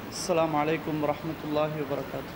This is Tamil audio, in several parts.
السلام عليكم ورحمة الله وبركاته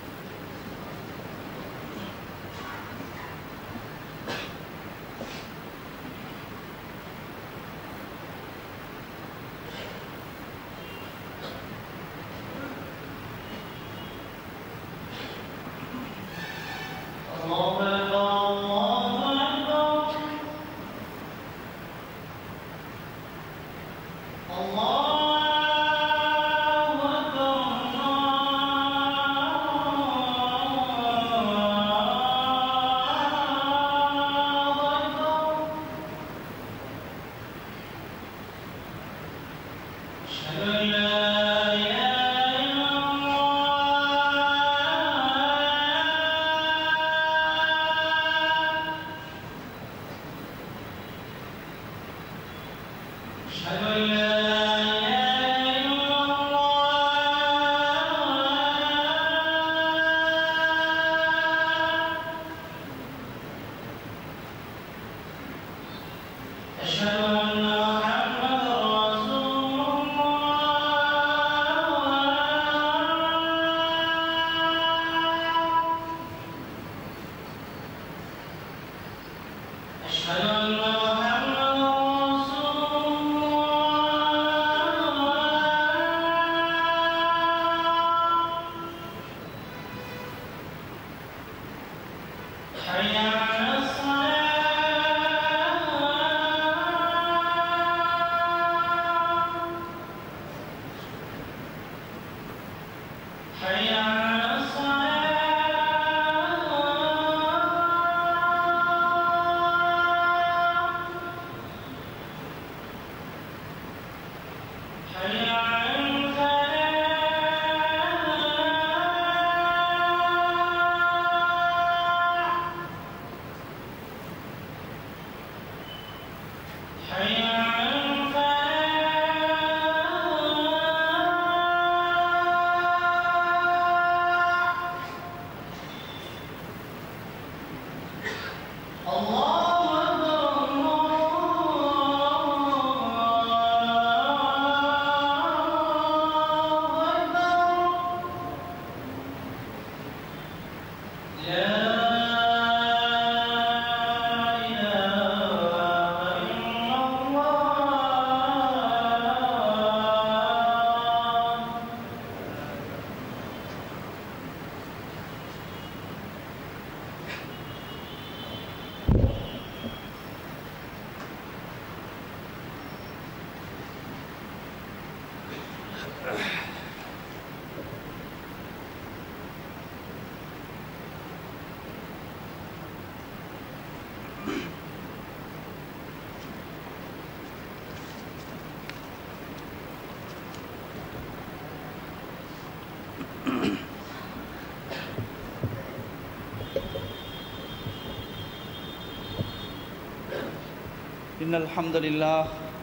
إن الحمد لله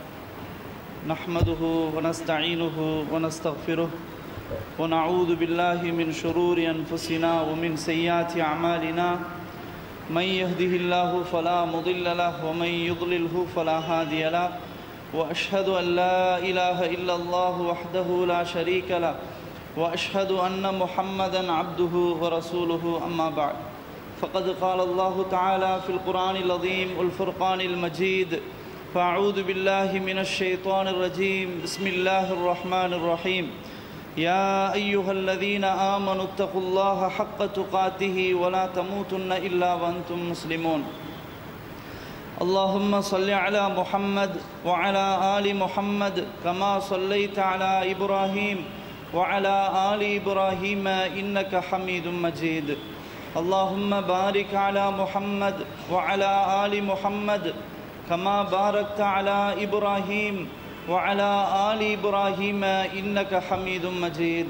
نحمده ونستعينه ونستغفره ونعوذ بالله من شرور أنفسنا ومن سيئات أعمالنا من يهده الله فلا مضل له ومن يضلله فلا هادي له وأشهد أن لا إله إلا الله وحده لا شريك له وأشهد أن محمدا عبده ورسوله أما بعد فقد قال الله تعالى في القرآن العظيم والفرقان المجيد فأعوذ بالله من الشيطان الرجيم بسم الله الرحمن الرحيم يا أيها الذين آمنوا اتقوا الله حق تقاته ولا تموتن إلا وأنتم مسلمون اللهم صل على محمد وعلى آل محمد كما صليت على إبراهيم وعلى آل إبراهيم إنك حميد مجيد اللهم بارك على محمد وعلى آل محمد كما باركت على إبراهيم وعلى آل إبراهيم إنك حميد مجيد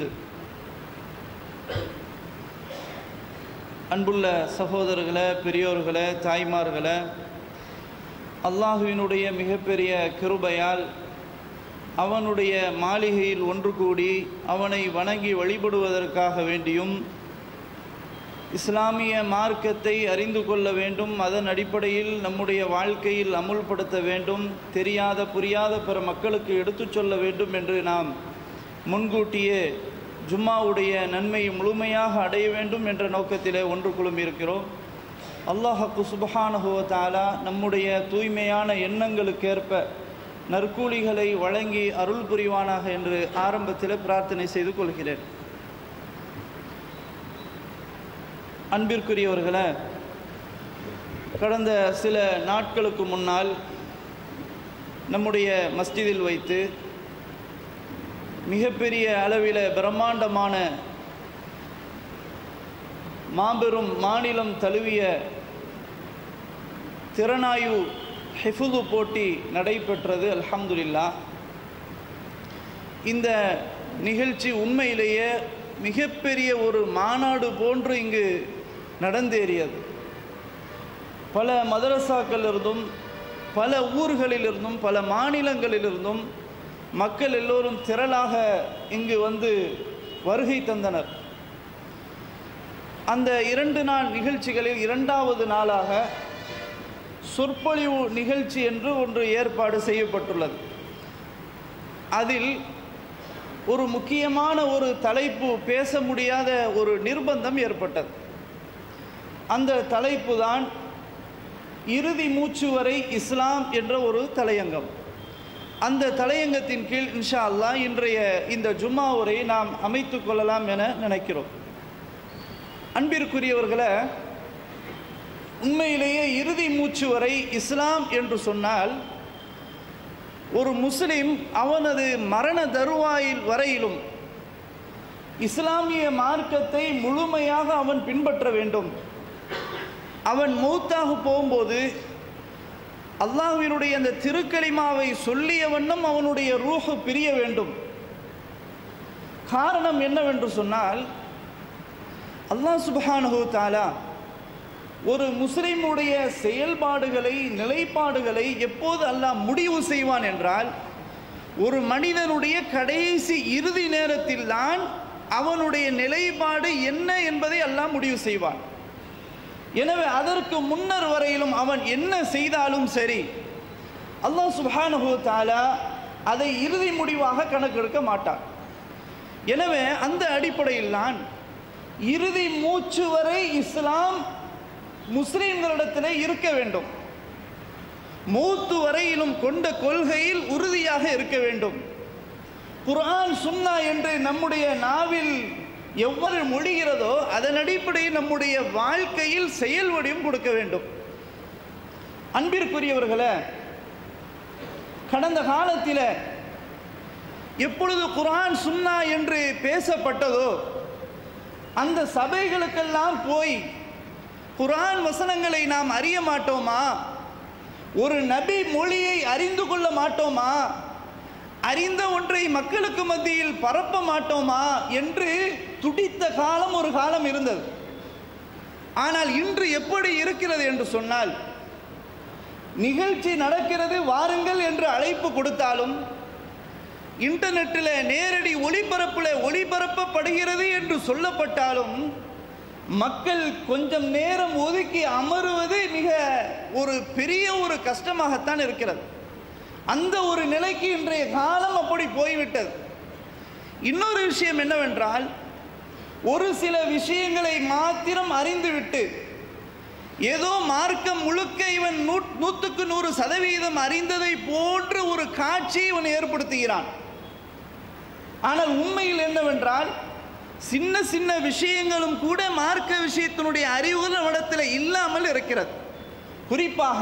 அன்புள்ள சகோதரர்களே பெரியோர்களே தாய்மார்களே அல்லாஹுவினுடைய மிகப்பெரிய கிருபையால் அவனுடைய மாளிகையில் ஒன்று கூடி அவனை வணங்கி வழிபடுவதற்காக வேண்டியும் இஸ்லாமிய மார்க்கத்தை அறிந்து கொள்ள வேண்டும் அதன் அடிப்படையில் நம்முடைய வாழ்க்கையில் அமுல்படுத்த வேண்டும் தெரியாத புரியாத பிற மக்களுக்கு எடுத்துச் சொல்ல வேண்டும் என்று நாம் முன்கூட்டியே ஜும்மாவுடைய நன்மையை முழுமையாக அடைய வேண்டும் என்ற நோக்கத்திலே ஒன்று குழுமியிருக்கிறோம் அல்லாஹக்கு சுபஹானஹுவ தாலா நம்முடைய தூய்மையான எண்ணங்களுக்கேற்ப நற்கூலிகளை வழங்கி அருள் புரிவானாக என்று ஆரம்பத்தில் பிரார்த்தனை செய்து கொள்கிறேன் அன்பிற்குரியவர்களே கடந்த சில நாட்களுக்கு முன்னால் நம்முடைய மஸ்ஜிதில் வைத்து மிகப்பெரிய அளவில் பிரம்மாண்டமான மாபெரும் மாநிலம் தழுவிய திறனாய்வு ஹிஃபுது போட்டி நடைபெற்றது அல்ஹம்துலில்லா இந்த நிகழ்ச்சி உண்மையிலேயே மிகப்பெரிய ஒரு மாநாடு போன்று இங்கு நடந்தேறியது பல மதரசாக்களிலிருந்தும் பல ஊர்களிலிருந்தும் பல மாநிலங்களிலிருந்தும் மக்கள் எல்லோரும் திரளாக இங்கு வந்து வருகை தந்தனர் அந்த இரண்டு நாள் நிகழ்ச்சிகளில் இரண்டாவது நாளாக சொற்பொழிவு நிகழ்ச்சி என்று ஒன்று ஏற்பாடு செய்யப்பட்டுள்ளது அதில் ஒரு முக்கியமான ஒரு தலைப்பு பேச முடியாத ஒரு நிர்பந்தம் ஏற்பட்டது அந்த தலைப்பு தான் இறுதி மூச்சு வரை இஸ்லாம் என்ற ஒரு தலையங்கம் அந்த தலையங்கத்தின் கீழ் இன்ஷா அல்லாஹ் இன்றைய இந்த ஜும்மா உரை நாம் அமைத்து கொள்ளலாம் என நினைக்கிறோம் அன்பிற்குரியவர்களை உண்மையிலேயே இறுதி மூச்சு வரை இஸ்லாம் என்று சொன்னால் ஒரு முஸ்லிம் அவனது மரண தருவாயில் வரையிலும் இஸ்லாமிய மார்க்கத்தை முழுமையாக அவன் பின்பற்ற வேண்டும் அவன் மௌத்தாக போகும்போது அல்லாஹ்வினுடைய அந்த திருக்கலிமாவை சொல்லிய வண்ணம் அவனுடைய ரூஹு பிரிய வேண்டும் காரணம் என்னவென்று சொன்னால் அல்லாஹ் சுபஹானஹு தாலா ஒரு முஸ்லிமுடைய செயல்பாடுகளை நிலைப்பாடுகளை எப்போது அல்லாஹ் முடிவு செய்வான் என்றால் ஒரு மனிதனுடைய கடைசி இறுதி நேரத்தில் தான் அவனுடைய நிலைப்பாடு என்ன என்பதை அல்லாஹ் முடிவு செய்வான் எனவே அதற்கு முன்னர் வரையிலும் அவன் என்ன செய்தாலும் சரி அல்லாஹ் சுப்ஹானஹு தாலா அதை இறுதி முடிவாக கணக்கெடுக்க மாட்டான் எனவே அந்த அடிப்படையில் தான் இறுதி மூச்சு வரை இஸ்லாம் முஸ்லிம்களிடத்திலே இருக்க வேண்டும் மூத்து வரையிலும் கொண்ட கொள்கையில் உறுதியாக இருக்க வேண்டும் குர்ஆன் சுன்னா என்று நம்முடைய நாவில் எவ்வாறு மொழிகிறதோ அதன் அடிப்படையில் நம்முடைய வாழ்க்கையில் செயல் வடிவம் கொடுக்க வேண்டும் அன்பிற்குரியவர்களே கடந்த காலத்தில் எப்பொழுது குர்ஆன் சுன்னா என்று பேசப்பட்டதோ அந்த சபைகளுக்கெல்லாம் போய் குர்ஆன் வசனங்களை நாம் அறிய மாட்டோமா ஒரு நபி மொழியை அறிந்து கொள்ள மாட்டோமா அறிந்த ஒன்றை மக்களுக்கு மத்தியில் பரப்ப மாட்டோமா என்று துடித்த காலம் ஒரு காலம் இருந்தது ஆனால் இன்று எப்படி இருக்கிறது என்று சொன்னால் நிகழ்ச்சி நடக்கிறது வாருங்கள் என்று அழைப்பு கொடுத்தாலும் இன்டர்நெட்டில் நேரடி ஒளிபரப்பில் ஒளிபரப்பப்படுகிறது என்று சொல்லப்பட்டாலும் மக்கள் கொஞ்சம் நேரம் ஒதுக்கி அமருவது மிக ஒரு பெரிய ஒரு கஷ்டமாகத்தான் இருக்கிறது அந்த ஒரு நிலைக்கு இன்றைய காலம் அப்படி போய்விட்டது இன்னொரு விஷயம் என்னவென்றால் ஒரு சில விஷயங்களை மாத்திரம் அறிந்துவிட்டு ஏதோ மார்க்கம் முழுக்க இவன் நூ நூற்றுக்கு நூறு சதவீதம் அறிந்ததை போன்று ஒரு காட்சியை இவன் ஏற்படுத்துகிறான் ஆனால் உண்மையில் என்னவென்றால் சின்ன சின்ன விஷயங்களும் கூட மார்க்க விஷயத்தினுடைய அறிவுகள் நம்மிடத்தில் இல்லாமல் இருக்கிறது குறிப்பாக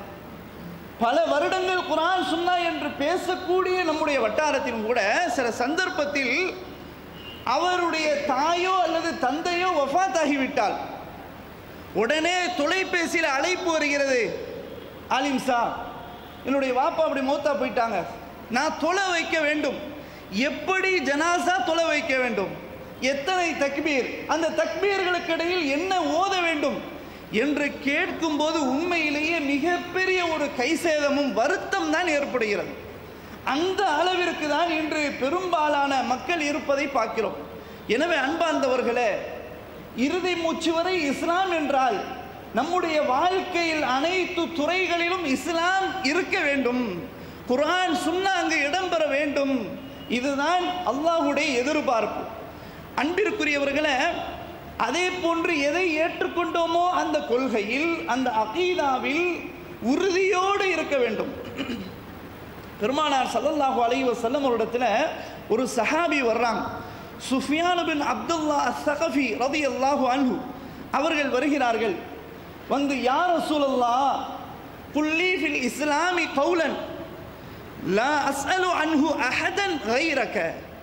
பல வருடங்கள் குரான் சுன்னா என்று பேசக்கூடிய நம்முடைய வட்டாரத்திலும் கூட சில சந்தர்ப்பத்தில் அவருடைய தாயோ அல்லது தந்தையோ வஃத் ஆகிவிட்டால் உடனே தொலைபேசியில் அழைப்பு வருகிறது ஆலிம் சா என்னுடைய வாப்பா அப்படி மூத்தா போயிட்டாங்க நான் தொலை வைக்க வேண்டும் எப்படி ஜனாசா தொலை வைக்க வேண்டும் எத்தனை தக்பீர் அந்த தக்பீர்களுக்கு இடையில் என்ன ஓத வேண்டும் என்று கேட்கும்போது உண்மையிலேயே மிகப்பெரிய ஒரு கைசேதமும் வருத்தம் தான் ஏற்படுகிறது அந்த அளவிற்கு தான் இன்று பெரும்பாலான மக்கள் இருப்பதை பார்க்கிறோம் எனவே அன்பார்ந்தவர்களே இறுதி மூச்சு வரை இஸ்லாம் என்றால் நம்முடைய வாழ்க்கையில் அனைத்து துறைகளிலும் இஸ்லாம் இருக்க வேண்டும் குர்ஆன் சுன்னா அங்கு இடம்பெற வேண்டும் இதுதான் அல்லாஹ்வுடைய எதிர்பார்ப்பு அன்பிற்குரியவர்களே அதே போன்று எதை ஏற்றுக்கொண்டோமோ அந்த கொள்கையில் அந்த அகீதாவில் உறுதியோடு இருக்க வேண்டும் பெருமானார் ஸல்லல்லாஹு அலைஹி வஸல்லம் அவரிடத்துல ஒரு சஹாபி வர்றாங்க சுஃபியான் பின் அப்துல்லா அஸ்ஸகஃபி ரலியல்லாஹு அன்ஹு அவர்கள் வருகிறார்கள் வந்து யா ரசூலல்லாஹ் குல்லி ஃபில் இஸ்லாமி கௌலன் லா அஸ்அலு அன்ஹு அஹதன் கைரக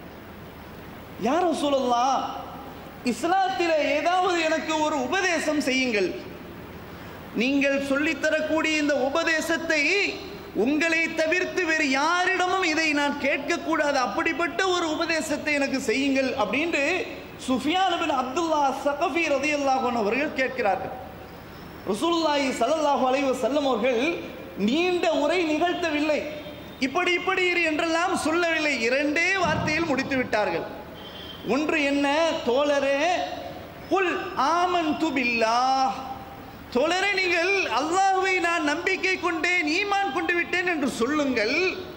யா ரசூலல்லாஹ் இஸ்லாத்திலே ஏதாவது எனக்கு ஒரு உபதேசம் செய்யுங்கள் நீங்கள் சொல்லித்தரக்கூடிய இந்த உபதேசத்தை உங்களை தவிர்த்து வேறு யாரிடமும் இதை நான் கேட்கக்கூடாது அப்படிப்பட்ட ஒரு உபதேசத்தை எனக்கு செய்யுங்கள் அப்படின்று சுஃபியான் பின் அப்துல்லா சகஃபி ரதியல்லாஹு அவர்கள் கேட்கிறார்கள் ரசூலுல்லாஹி ஸல்லல்லாஹு அலைஹி வஸல்லம் அவர்கள் நீண்ட உரை நிகழ்த்தவில்லை இப்படி இப்படி இரு என்றெல்லாம் சொல்லவில்லை இரண்டே வார்த்தையில் முடித்து விட்டார்கள் ஒன்று என்ன தோழரே குல் ஆமன்து பில்லாஹ் தோழரே நீங்கள் அல்லாஹ்வை நான் நம்பிக்கை கொண்டேன் ஈமான் கொண்டு விட்டேன் என்று சொல்லுங்கள்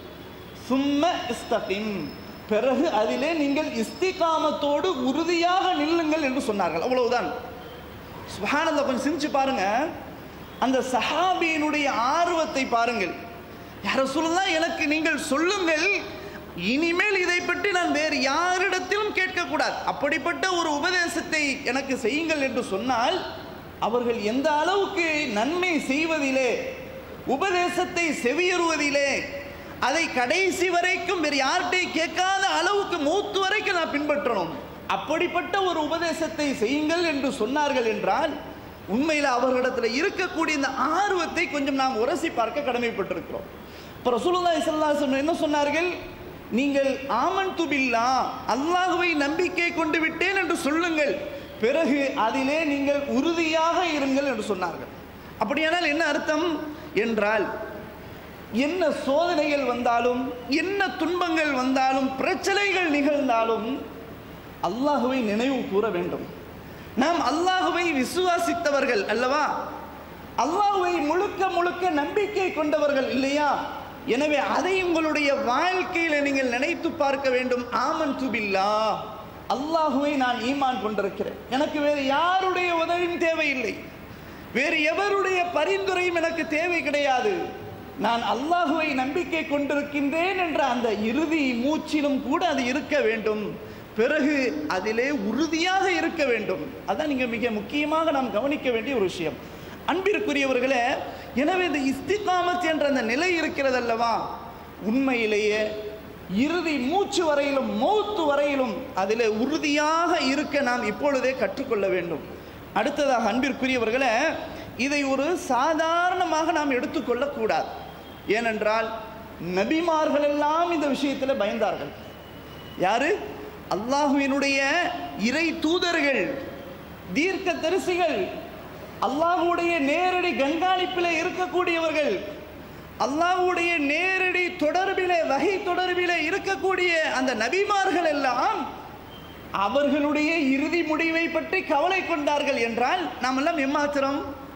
சும்ம இஸ்தகிம் பிறகு அதிலே நீங்கள் இஸ்திகாமத்தோடு உறுதியாக நில்லுங்கள் என்று சொன்னார்கள் அவ்வளவுதான் சுபஹானல்லாஹ் கொஞ்சம் சிந்திச்சு பாருங்க அந்த சஹாபியினுடைய ஆர்வத்தை பாருங்கள் யார சொல்லலாம் எனக்கு நீங்கள் சொல்லுங்கள் இனிமேல் இதை பற்றி நான் வேறு யாரிடத்திலும் கேட்கக்கூடாது அப்படிப்பட்ட ஒரு உபதேசத்தை எனக்கு செய்யுங்கள் என்று சொன்னால் அவர்கள் எந்த அளவுக்கு நன்மை செய்வதிலே உபதேசத்தை செவியுறுவதிலே அதை கடைசி வரைக்கும் வேறு யார்கிட்டையும் கேட்காத அளவுக்கு மூத்து வரைக்கும் நான் பின்பற்றணும் அப்படிப்பட்ட ஒரு உபதேசத்தை செய்யுங்கள் என்று சொன்னார்கள் என்றால் உண்மையில் அவர்களிடத்தில் இருக்கக்கூடிய இந்த ஆர்வத்தை கொஞ்சம் நாம் உரசி பார்க்க கடமைப்பட்டிருக்கிறோம் இப்போ ரசூலுல்லாஹி ஸல்லல்லாஹு அலைஹி வஸல்லம் என்ன சொன்னார்கள் நீங்கள் ஆமன் துபில்லா அல்லாஹுவை நம்பிக்கை கொண்டு விட்டேன் என்று சொல்லுங்கள் பிறகு அதிலே நீங்கள் உறுதியாக இருங்கள் என்று சொன்னார்கள் அப்படியானால் என்ன அர்த்தம் என்றால் என்ன சோதனைகள் வந்தாலும் என்ன துன்பங்கள் வந்தாலும் பிரச்சனைகள் நிகழ்ந்தாலும் அல்லாஹுவை நினைவு கூற வேண்டும் நாம் அல்லாஹுவை விசுவாசித்தவர்கள் அல்லவா அல்லாஹுவை முழுக்க முழுக்க நம்பிக்கை கொண்டவர்கள் இல்லையா எனவே அதை உங்களுடைய வாழ்க்கையில நீங்கள் நினைத்து பார்க்க வேண்டும் ஆமன் துபில்லா அல்லாஹுவை நான் ஈமான் கொண்டிருக்கிறேன் எனக்கு வேறு யாருடைய உதவியும் தேவையில்லை வேறு எவருடைய பரிந்துரையும் எனக்கு தேவை கிடையாது நான் அல்லாஹுவை நம்பிக்கை கொண்டிருக்கின்றேன் என்ற அந்த இறுதி மூச்சிலும் கூட அது இருக்க வேண்டும் பிறகு அதிலே உறுதியாக இருக்க வேண்டும் அதான் நீங்க மிக முக்கியமாக நாம் கவனிக்க வேண்டிய ஒரு விஷயம் அன்பிற்குரியவர்களே எனவே இந்த இஸ்திகாமத் என்ற அந்த நிலை இருக்கிறது அல்லவா உண்மையிலேயே இறுதி மூச்சு வரையிலும் மௌத்து வரையிலும் அதிலே உறுதியாக இருக்க நாம் இப்பொழுதே கற்றுக்கொள்ள வேண்டும் அடுத்ததாக அன்பிற்குரியவர்களே இதை ஒரு சாதாரணமாக நாம் எடுத்துக்கொள்ளக்கூடாது ஏனென்றால் நபிமார்கள் எல்லாம் இந்த விஷயத்தில் பயந்தார்கள் யாரு அல்லாஹுவினுடைய இறை தூதர்கள் தீர்க்க தரிசிகள் அல்லாஹுடைய நேரடி கண்காணிப்பில் இருக்கக்கூடியவர்கள் அல்லாஹ்வுடைய நேரடி தொடர்பிலே வகை தொடர்பிலே இருக்கக்கூடிய அந்த நபிமார்கள் எல்லாம் அவர்களுடைய இறுதி முடிவை பற்றி கவலை கொண்டார்கள் என்றால் நாம் எல்லாம் எம்மாத்திரம்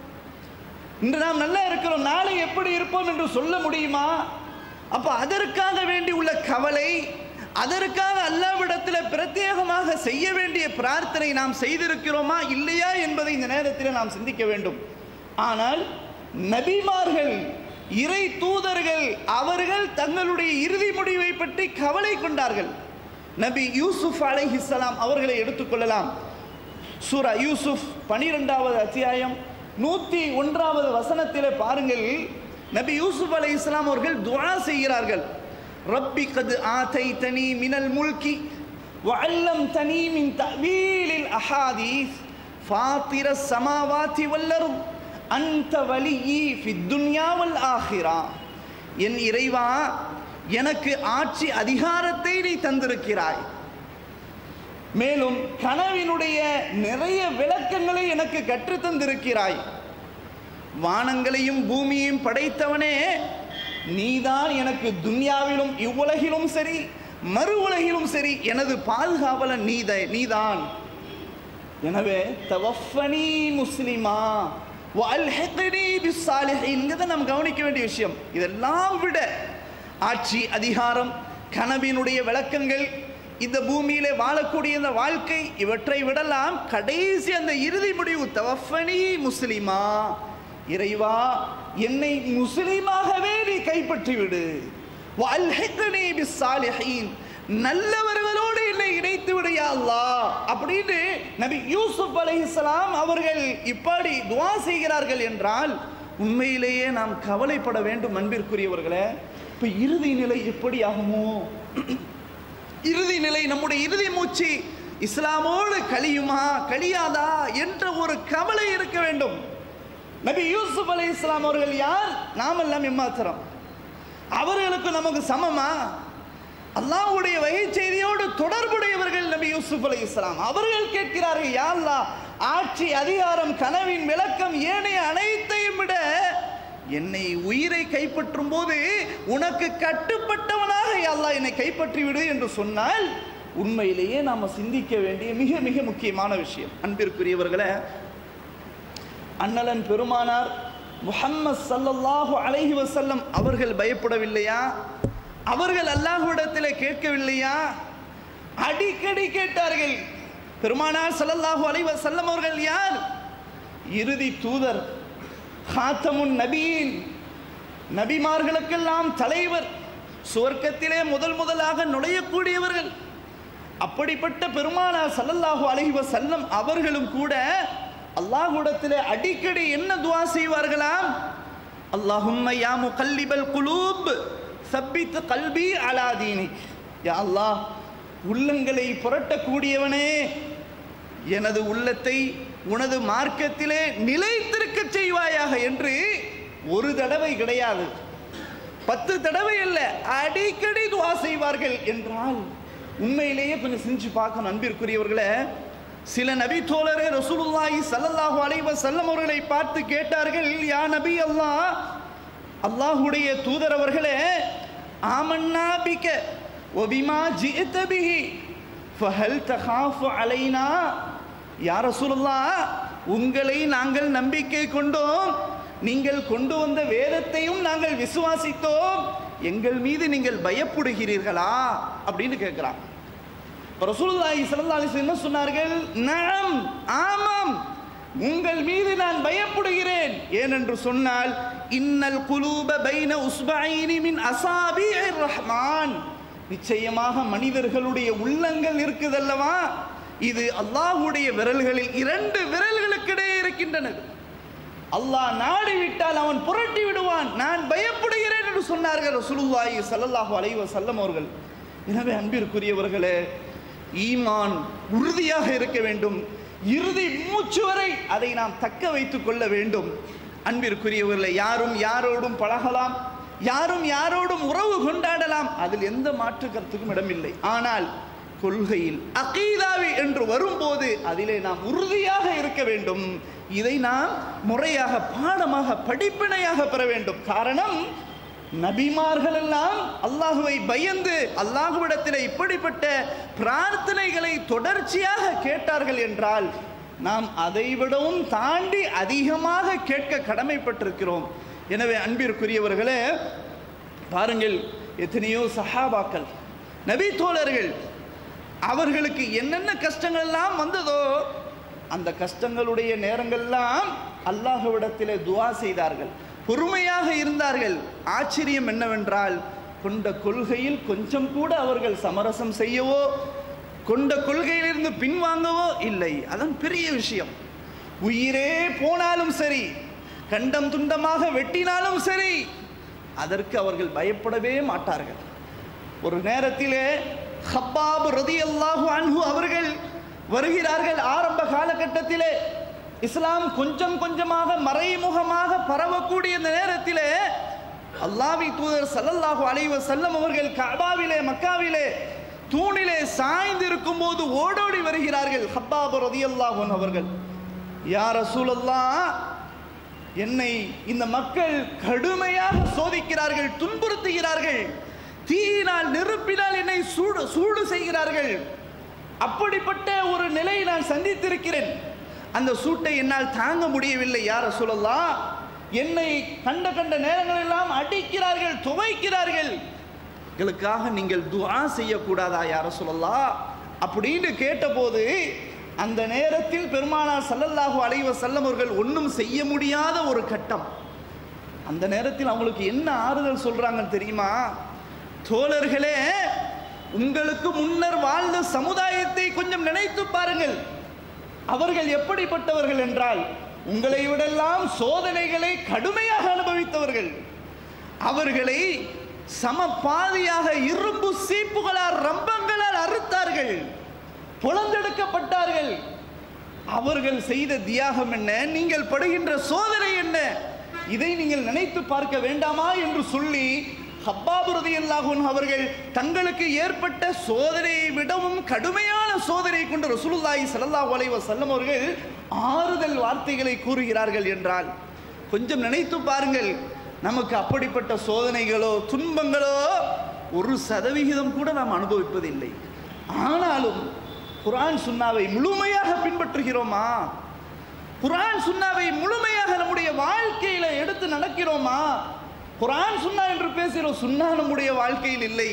இன்று நாம் நல்லா இருக்கிறோம் நாளை எப்படி இருப்போம் என்று சொல்ல முடியுமா அப்ப அதற்காக வேண்டி உள்ள கவலை அதற்காக அல்லாவிடத்தில் பிரத்யேகமாக செய்ய வேண்டிய பிரார்த்தனை நாம் செய்திருக்கிறோமா இல்லையா என்பதை இந்த நேரத்தில் நாம் சிந்திக்க வேண்டும் ஆனால் நபிமார்கள் இறை தூதர்கள் அவர்கள் தங்களுடைய இறுதி முடிவை பற்றி கவலை கொண்டார்கள் நபி யூசுப் அலைஹிஸ்ஸலாம் அவர்களை எடுத்துக்கொள்ளலாம் சூரா யூசுப் பனிரெண்டாவது அத்தியாயம் நூத்தி ஒன்றாவது வசனத்திலே பாருங்கள் நபி யூசுப் அலை இஸ்லாம் அவர்கள் துஆ செய்கிறார்கள் ரப்பி கது ஆதைதனி மினல் முல்கி وعلمتني من تأويل الأحاديث فاطر السماوات والأرض أنت وليي في الدنيا والآخرة என் இறைவா எனக்கு ஆட்சி அதிகாரத்தை நீ தந்திருக்கிறாய் மேலும் கனவினுடைய நிறைய விளக்கங்களை எனக்கு கற்றுத் தந்திருக்கிறாய் வானங்களையும் பூமியையும் படைத்தவனே நீதான் எனக்கு துன்யாவிலும் இவ்வுலகிலும் சரி மறு உலகிலும் சரி எனது பாதுகாவலன் நீத நீதான் எனவே தவஃபனி முஸ்லிமா வல்ஹிக்னி பிஸ்ஸாலிஹீன் இங்கதான் நாம் கவனிக்க வேண்டிய விஷயம் இதெல்லாம் விட ஆட்சி அதிகாரம் கனவினுடைய விளக்கங்கள் இந்த பூமியிலே வாழக்கூடிய இந்த வாழ்க்கை இவற்றை விடலாம் கடைசி அந்த இறுதி முடிவு தவஃபனி முஸ்லிமா இறைவா என்னை முஸ்லிமாகவே நீ கைப்பற்றி விடு வல்ஹிக்னி பிஸ்ஸாலிஹீன் நல்லவர்களோடு என்னை இணைத்து விடு யா அல்லாஹ் அப்படின்னு நபி யூசுப் அலைஹிஸ்ஸலாம் அவர்கள் இப்படி துஆ செய்கிறார்கள் என்றால் உண்மையிலேயே நாம் கவலைப்பட வேண்டும் அன்பிற்குரியவர்களே இப்ப இறுதி நிலை எப்படி ஆகுமோ இறுதி நிலை நம்முடைய இறுதி மூச்சு இஸ்லாமோடு கழியுமா கழியாதா என்ற ஒரு கவலை இருக்க வேண்டும் நபி யூசுப் அலை இஸ்லாம் அவர்கள் யார் நாம் எல்லாம் எம்மாத்திரம் அவர்களுக்கு நமக்கு சமமா அல்லாஹ்வுடைய வகை செய்தியோடு தொடர்புடையவர்கள் நபி யூசுப் அலை இஸ்லாம் அவர்கள் கேட்கிறார்கள் யா அல்லாஹ் ஆட்சி அதிகாரம் கனவின் விளக்கம் ஏனைய அனைத்தையும் விட என்னை உயிரை கைப்பற்றும் போது உனக்கு கட்டுப்பட்டவனாக யா அல்லாஹ் என்னை கைப்பற்றி விடு என்று சொன்னால் உண்மையிலேயே நாம சிந்திக்க வேண்டிய மிக மிக முக்கியமான விஷயம் அன்பிற்குரியவர்களே அண்ணலன் பெருமானார் முஹம்மது ஸல்லல்லாஹு அலைஹி வஸல்லம் அவர்கள் பயப்படவில்லையா அவர்கள் அல்லாஹ்விடத்தில் கேட்கவில்லையா அடிக்கடி கேட்டார்கள் பெருமானார் ஸல்லல்லாஹு அலைஹி வஸல்லம் அவர்கள் யார் இறுதி தூதர் ஹாத்தமுன் நபியின் நபிமார்களுக்கெல்லாம் தலைவர் சுவர்க்கத்திலே முதல் முதலாக நுழையக்கூடியவர்கள் அப்படிப்பட்ட பெருமானார் ஸல்லல்லாஹு அலைஹி வஸல்லம் அவர்களும் கூட அல்லாஹ்விடத்திலே அடிக்கடி என்ன துஆ செய்வார்களாம் அல்லாஹும்ம யா முகல்லிபல் குலூப் சப்பித் கல்பி அலா தீனிக் யா அல்லாஹ் உள்ளங்களை புரட்டக்கூடியவனே எனது உள்ளத்தை உனது மார்க்கத்திலே நிலைத்திருக்க செய்வாயாக என்று ஒரு தடவை கிடையாது பத்து தடவை அல்ல அடிக்கடி துவா செய்வார்கள் என்றால் உண்மையிலேயே கொஞ்சம் சிந்திச்சு பார்க்கணும் அன்பிற்குரியவர்களே சில நபி தோழரே ரசூலுல்லாஹி ஸல்லல்லாஹு அலைஹி வஸல்லம் அவர்களை பார்த்து கேட்டார்கள் யா நபி அல்லாஹ் அல்லாஹ்வுடைய தூதர் அவர்களே ஆமன்னா பிக வபிமா ஜிஅத பிஹி ஃபஹல் தகாஃபு அலைனா யா ரசூலுல்லாஹ் உங்களை நாங்கள் நம்பிக்கை கொண்டோம் நீங்கள் கொண்டு வந்த வேதத்தையும் நாங்கள் விசுவாசித்தோம் எங்கள் மீது நீங்கள் பயப்படுகிறீர்களா அப்படின்னு கேட்கிறான் ரசூலுல்லாஹி ஸல்லல்லாஹு அலைஹி வஸல்லம் என்ன சொன்னார்கள் நஅம் ஆமாம் உங்கள் மீது நான் பயப்படுகிறேன் ஏனென்று சொன்னால் இன்னல் குலூப பைன உஸ்பைனி மின் அசாபிஇர் ரஹ்மான் நிச்சயமாக மனிதர்களுடைய உள்ளங்கள் இருக்குதல்லவா இது அல்லாஹ்வுடைய விரல்களில் இரண்டு விரல்களுக்கிடையே இருக்கின்றன அல்லாஹ் நாடி விட்டால் அவன் புரட்டி விடுவான் நான் பயப்படுகிறேன் என்று சொன்னார்கள் ரசூலுல்லாஹி ஸல்லல்லாஹு அலைஹி வஸல்லம் அவர்கள் எனவே அன்பிற்குரியவர்களே ஈமான் உறுதியாக இருக்க வேண்டும் இறுதி மூச்சு வரை அதை நாம் தக்க வைத்துக் கொள்ள வேண்டும் அன்பிற்குரியவர்களே யாரும் யாரோடும் பழகலாம் யாரும் யாரோடும் உறவு கொண்டாடலாம் அதில் எந்த மாற்று கருத்துக்கும் இடமில்லை ஆனால் கொள்கையில் அகீதாவி என்று வரும்போது அதிலே நாம் உறுதியாக இருக்க வேண்டும் இதை நாம் முறையாக பாடமாக படிப்பினையாக பெற வேண்டும் காரணம் நபிமார்கள் எல்லாம் அல்லாஹுவை பயந்து அல்லாஹுவிடத்தில் இப்படிப்பட்ட பிரார்த்தனைகளை தொடர்ச்சியாக கேட்டார்கள் என்றால் நாம் அதை விடவும் தாண்டி அதிகமாக கேட்க கடமைப்பட்டிருக்கிறோம் எனவே அன்பிற்குரியவர்களே பாருங்கள் எத்தனையோ சஹாபாக்கள் நபி தோழர்கள் அவர்களுக்கு என்னென்ன கஷ்டங்கள் எல்லாம் வந்ததோ அந்த கஷ்டங்களுடைய நேரங்கள்லாம் அல்லாஹ்விடத்திலே துஆ செய்தார்கள் பொறுமையாக இருந்தார்கள் ஆச்சரியம் என்னவென்றால் கொண்ட கொள்கையில் கொஞ்சம் கூட அவர்கள் சமரசம் செய்யவோ கொண்ட கொள்கையிலிருந்து பின்வாங்கவோ இல்லை அதான் பெரிய விஷயம் உயிரே போனாலும் சரி கண்டம் துண்டமாக வெட்டினாலும் சரி அதற்கு அவர்கள் பயப்படவே மாட்டார்கள் ஒரு நேரத்திலே ஹப்பாப் ரதியல்லாஹு அன்ஹு அவர்கள் வருகிறார்கள் ஆரம்ப காலகட்டத்திலே இஸ்லாம் கொஞ்சம் கொஞ்சமாக மறைமுகமாக பரவக்கூடிய இந்த நேரத்திலே அல்லாஹ்வி தூதர் ஸல்லல்லாஹு அலைஹி வஸல்லம் அவர்கள் கஅபாவிலே மக்காவிலே தூணிலே சாய்ந்திருக்கும் போது ஓடோடி வருகிறார்கள் ஹப்பாப் ரதியல்லாஹு அன்ஹு அவர்கள் யா ரசூலல்லாஹ் என்னை இந்த மக்கள் கடுமையாக சோதிக்கிறார்கள் துன்புறுத்துகிறார்கள் தீயினால் நெருப்பினால் என்னை சூடு சூடு செய்கிறார்கள் அப்படிப்பட்ட ஒரு நிலையை நான் சந்தித்திருக்கிறேன் அந்த சூட்டை என்னால் தாங்க முடியவில்லை யார சொல்லலாம் என்னை கண்ட கண்ட நேரங்களெல்லாம் அடிக்கிறார்கள் துவைக்கிறார்கள் எங்களுக்காக நீங்கள் துஆ செய்யக்கூடாதா யார சொல்லலாம் அப்படின்னு கேட்டபோது அந்த நேரத்தில் பெருமானார் ஸல்லல்லாஹு அலைஹி வஸல்லம் அவர்கள் ஒன்றும் செய்ய முடியாத ஒரு கட்டம் அந்த நேரத்தில் அவங்களுக்கு என்ன ஆறுதல் சொல்றாங்கன்னு தெரியுமா தோழர்களே உங்களுக்கு முன்னர் வாழ்ந்த சமுதாயத்தை கொஞ்சம் நினைத்து பாருங்கள் அவர்கள் எப்படிப்பட்டவர்கள் என்றால் உங்களை விடெல்லாம் சோதனைகளை கடுமையாக அனுபவித்தவர்கள் அவர்களை சம பாதியாக இரும்பு சீப்புகளால் ரம்பங்களால் அறுத்தார்கள் புலந்தெடுக்கப்பட்டார்கள் அவர்கள் செய்த தியாகம் என்ன நீங்கள் படுகின்ற சோதனை என்ன இதை நீங்கள் நினைத்து பார்க்க வேண்டாமா என்று சொல்லி ஹப்பாபு ரதியல்லாஹு அன்ஹு அவர்கள் தங்களுக்கு ஏற்பட்ட சோதனையை விடவும் கடுமையான சோதனை கொண்ட ரசூலுல்லாஹி ஸல்லல்லாஹு அலைஹி வஸல்லம் அவர்கள் ஆறுதல் வார்த்தைகளை கூறுகிறார்கள் என்றால் கொஞ்சம் நினைத்து பாருங்கள் நமக்கு அப்படிப்பட்ட சோதனைகளோ துன்பங்களோ ஒரு சதவிகிதம் கூட நாம் அனுபவிப்பதில்லை ஆனாலும் குர்ஆன் சுன்னாவை முழுமையாக பின்பற்றுகிறோமா குர்ஆன் சுன்னாவை முழுமையாக நம்முடைய வாழ்க்கையில எடுத்து நடக்கிறோமா குர்ஆன் சுன்னா என்று பேசுகிறோம் சுன்னா நம்முடைய வாழ்க்கையில் இல்லை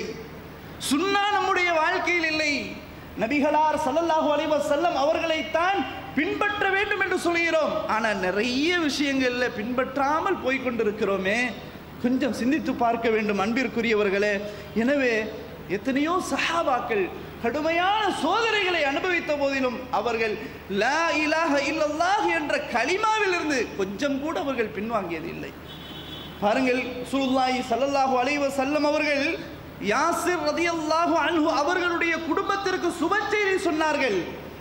சுன்னா நம்முடைய வாழ்க்கையில் இல்லை நபிகளார் ஸல்லல்லாஹு அலைஹி வஸல்லம் அவர்களைத்தான் பின்பற்ற வேண்டும் என்று சொல்கிறோம் ஆனால் நிறைய விஷயங்கள்ல பின்பற்றாமல் போய் கொண்டிருக்கிறோமே கொஞ்சம் சிந்தித்து பார்க்க வேண்டும் அன்பிற்குரியவர்களே எனவே எத்தனையோ சஹாபாக்கள் கடுமையான சோதனைகளை அனுபவித்த போதிலும் அவர்கள் லா இலாஹ இல்லல்லாஹ் என்ற கலிமாவிலிருந்து கொஞ்சம் கூட அவர்கள் பின்வாங்கியது இல்லை பாருங்கள் சூல்லாஹி ஸல்லல்லாஹு அலைஹி வஸல்லம் அவர்கள் யாசிர் ரதியல்லாஹு அன்ஹு அவர்களுடைய குடும்பத்திற்கு சுப செய்தி சொன்னார்கள்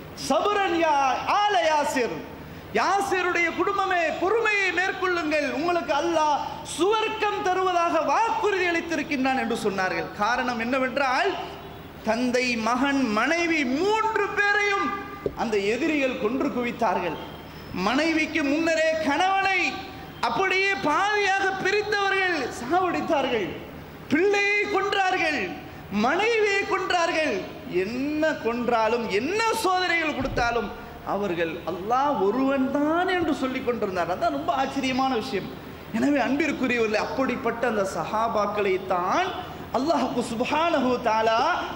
சபரன் யா ஆல யாசிர் யாசிருடைய குடும்பமே பொறுமையை மேற்கொள்ளுங்கள் உங்களுக்கு அல்லாஹ் சுவர்க்கம் தருவதாக வாக்குறுதி அளித்திருக்கின்றான் என்று சொன்னார்கள் காரணம் என்னவென்றால் தந்தை மகன் மனைவி மூன்று பேரையும் அந்த எதிரிகள் கொன்று குவித்தார்கள் மனைவிக்கு முன்னரே கணவனை அப்படியே பாதியாக பிரித்தவர்கள் சாவடித்தார்கள் பிள்ளையை கொன்றார்கள் மனைவியை கொன்றார்கள் என்ன கொன்றாலும் என்ன சோதனைகள் கொடுத்தாலும் அவர்கள் அல்லாஹ் ஒருவன் தான் என்று சொல்லிக் கொண்டிருந்தார் அதான் ரொம்ப ஆச்சரியமான விஷயம் எனவே அன்பிற்குரியவர்கள் அப்படிப்பட்ட அந்த சஹாபாக்களை தான் அல்லாஹு சுப்ஹானஹு தஆலா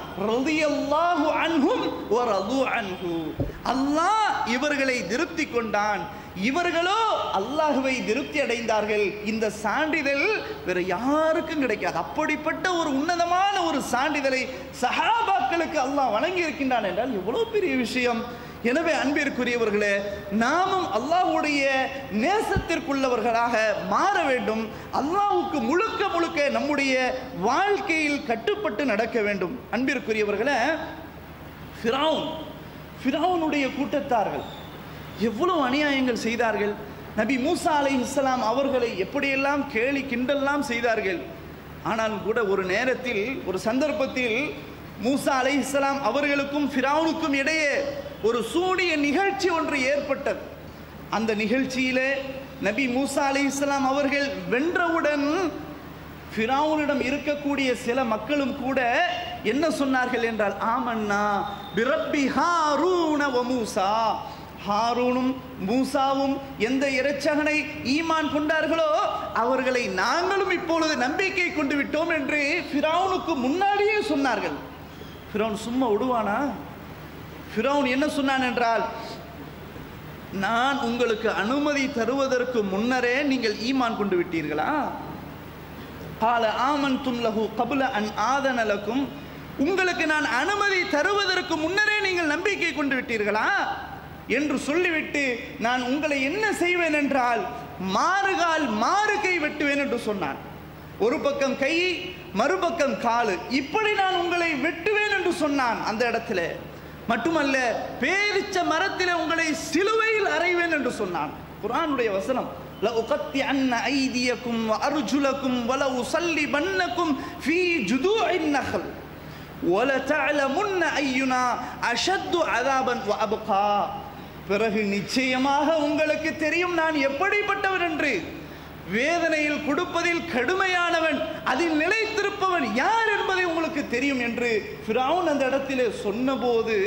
ரலியல்லாஹு அன்ஹும் வ ரது அன்ஹு அல்லாஹ் இவர்களை திருப்தி கொண்டான் இவர்களோ அல்லாஹுவை திருப்தி அடைந்தார்கள் இந்த சான்றிதழ் வேற யாருக்கும் கிடைக்காது அப்படிப்பட்ட ஒரு உன்னதமான ஒரு சான்றிதழை சஹாபாக்களுக்கு அல்லாஹ் வழங்கி இருக்கின்றான் என்றால் எவ்வளவு பெரிய விஷயம் எனவே அன்பிற்குரியவர்களே நாமும் அல்லாஹ்வுடைய நேசத்திற்குள்ளவர்களாக மாற வேண்டும் அல்லாஹ்வுக்கு முழுக்க முழுக்க நம்முடைய வாழ்க்கையில் கட்டுப்பட்டு நடக்க வேண்டும் அன்பிற்குரியவர்களே ஃபிரௌன் ஃபிரௌனுடைய கூட்டத்தார்கள் எவ்வளவு அநியாயங்கள் செய்தார்கள் நபி மூசா அலை இஸ்லாம் அவர்களை எப்படியெல்லாம் கேலி கிண்டெல்லாம் செய்தார்கள் ஆனால் கூட ஒரு நேரத்தில் ஒரு சந்தர்ப்பத்தில் மூசா அலை இஸ்லாம் அவர்களுக்கும் ஃபிரௌனுக்கும் இடையே ஒரு சூடிய நிகழ்ச்சி ஒன்று ஏற்பட்டது அந்த நிகழ்ச்சியிலே நபி மூசா அலை இஸ்லாம் அவர்கள் வென்றவுடன் ஃபிரௌனிடம் இருக்கக்கூடிய சில மக்களும் கூட என்ன சொன்னார்கள் என்றால் ஆமன்னா பிரப்பி ஹாரூன வ மூசா ஹாரூனும் மூசாவும் எந்த இறைச்சகனை ஈமான் கொண்டார்களோ அவர்களை நாங்களும் இப்பொழுது நம்பிக்கை கொண்டு விட்டோம் என்று ஃபிரௌனுக்கு முன்னாடியே சொன்னார்கள் ஃபிரௌன் சும்மா விடுவானா ஃபிரௌன் என்ன சொன்னான் என்றால் நான் உங்களுக்கு அனுமதி தருவதற்கு முன்னரே நீங்கள் ஈமான் கொண்டு விட்டீர்களா கால ஆமன் தும்லகு கபுல அன் ஆதனலக்கும் உங்களுக்கு நான் அனுமதி தருவதற்கு முன்னரே நீங்கள் நம்பிக்கை கொண்டு விட்டீர்களா என்று சொல்லிவிட்டு நான் உங்களை என்ன செய்வேன் என்றால் மாறுகால் மாறு கை வெட்டுவேன் என்று சொன்னான் ஒரு பக்கம் கை மறுபக்கம் காலு இப்படி நான் உங்களை வெட்டுவேன் என்று சொன்னான் அந்த இடத்துல மட்டுமல்ல பேரிச்ச மரத்திலே உங்களை சிலுவையில் அறைவேன் என்று சொன்னான் குர்ஆனுடைய வசனம் لأقطعن أيديكم وأرجلكم ولأصلبنكم في جذوع النخل ولتعلمن أينا أشد عذابا وأبقى பிறகு நிச்சயமாக உங்களுக்கு தெரியும் நான் எப்படிப்பட்டவன் என்று வேதனையில் கொடுப்பதில் கடுமையானவன் அதில் நிலைத்திருப்பவன் யார் என்பதை உங்களுக்கு தெரியும் என்று ஃபிரௌன் அந்த இடத்திலே சொன்னபோது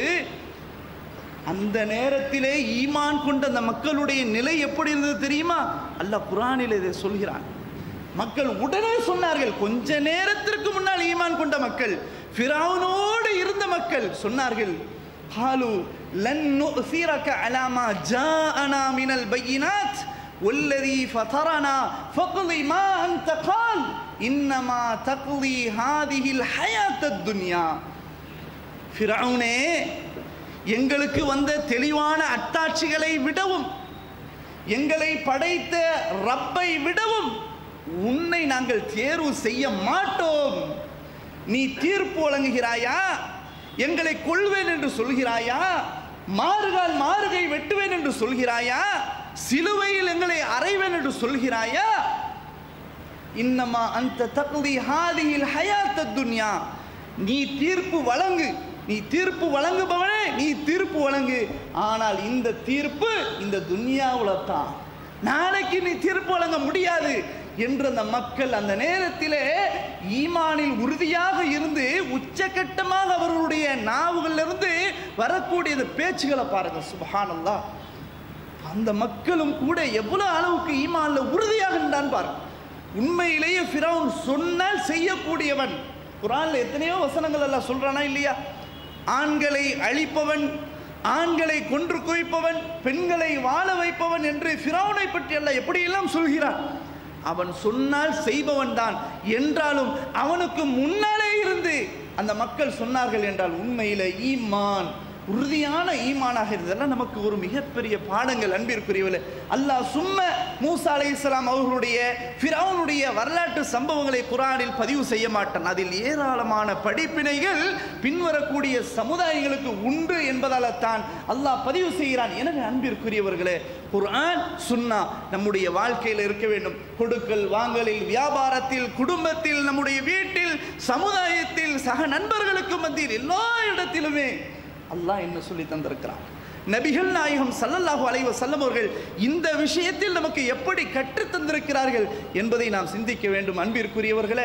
அந்த நேரத்திலே ஈமான் கொண்ட அந்த மக்களுடைய நிலை எப்படி இருந்தது தெரியுமா அல்லாஹ் குரானில் இதை சொல்கிறான் மக்கள் உடனே சொன்னார்கள் கொஞ்ச நேரத்திற்கு முன்னால் ஈமான் கொண்ட மக்கள் ஃபிரௌனோடு இருந்த மக்கள் சொன்னார்கள் ஹாலு லன் நுஸிரக அலா மா ஜாஅனா மினல் பையினாத் والذي فطرنا فاقض ما أنت قال إنما تقضي هذه الحياة الدنيا ஃபிரௌனே எங்களுக்கு வந்த தெளிவான அத்தாட்சிகளை விடவும் எங்களை படைத்த ரப்பை விடவும் உன்னை நாங்கள் தேர்வு செய்ய மாட்டோம் நீ தீர்ப்பு வழங்குகிறாயா எங்களை கொள்வேன் என்று சொல்கிறாயா மாறுகால் மாறுகை வெட்டுவேன் என்று சொல்கிறாயா சிலுவையில் எங்களை அறைவேன் என்று சொல்கிறாயா இன்னமா அந்த தகுதி ஹாதியில் ஹயாத்த துன்யா நீ தீர்ப்பு வழங்கு நீ தீர்ப்பு வழங்குபவனே நீ தீர்ப்பு வழங்கு ஆனால் இந்த தீர்ப்பு இந்த துன்யாவுல தான் நாளைக்கு நீ தீர்ப்பு வழங்க முடியாது என்று அந்த மக்கள் அந்த நேரத்திலே ஈமானில் உறுதியாக இருந்து உச்சகட்டமாக அவர்களுடைய நாவுகளிலிருந்து வரக்கூடிய பேச்சுகளை பாருங்க சுபஹானல்லாஹ் அந்த மக்களும் கூட எவ்வளவு அளவுக்கு ஈமான்ல உறுதியாக இருந்தான் பாரு உண்மையிலேயே ஃபிரௌன் சொன்னால் செய்யக்கூடியவன் குரான்ல எத்தனையோ வசனங்கள் எல்லாம் சொல்றானா இல்லையா ஆண்களை அழிப்பவன் ஆண்களை கொன்று குவிப்பவன் பெண்களை வாழ வைப்பவன் என்று ஃபிரௌனை பற்றி அல்ல எப்படியெல்லாம் சொல்கிறான் அவன் சொன்னால் செய்பவன் தான் என்றாலும் அவனுக்கு முன்னாலே இருந்து அந்த மக்கள் சொன்னார்கள் என்றால் உண்மையில ஈமான் உறுதியான ஈமானாக இருந்ததெல்லாம் நமக்கு ஒரு மிகப்பெரிய பாடங்கள் அன்பிற்குரியவர்களே அல்லாஹ் சும்ம மூசா அலை இஸ்லாம் அவர்களுடைய ஃபிரௌனுடைய வரலாற்று சம்பவங்களை குரானில் பதிவு செய்ய மாட்டான் அதில் ஏராளமான படிப்பினைகள் பின்வரக்கூடிய சமுதாயங்களுக்கு உண்டு என்பதால தான் அல்லாஹ் பதிவு செய்கிறான் எனவே அன்பிற்குரியவர்களே குர்ஆன் சுன்னா நம்முடைய வாழ்க்கையில் இருக்க வேண்டும் கொடுக்கல் வாங்கலில் வியாபாரத்தில் குடும்பத்தில் நம்முடைய வீட்டில் சமுதாயத்தில் சக நண்பர்களுக்கு மத்தியில் எல்லா இடத்திலுமே அல்லாஹ் என்ன சொல்லி தந்திருக்கிறான் நபிகள் நாயகம் சல்லல்லாஹு அலைஹி வஸல்லம் அவர்கள் இந்த விஷயத்தில் நமக்கு எப்படி கற்றுத் தந்திருக்கிறார்கள் என்பதை நாம் சிந்திக்க வேண்டும் அன்பிற்குரியவர்களே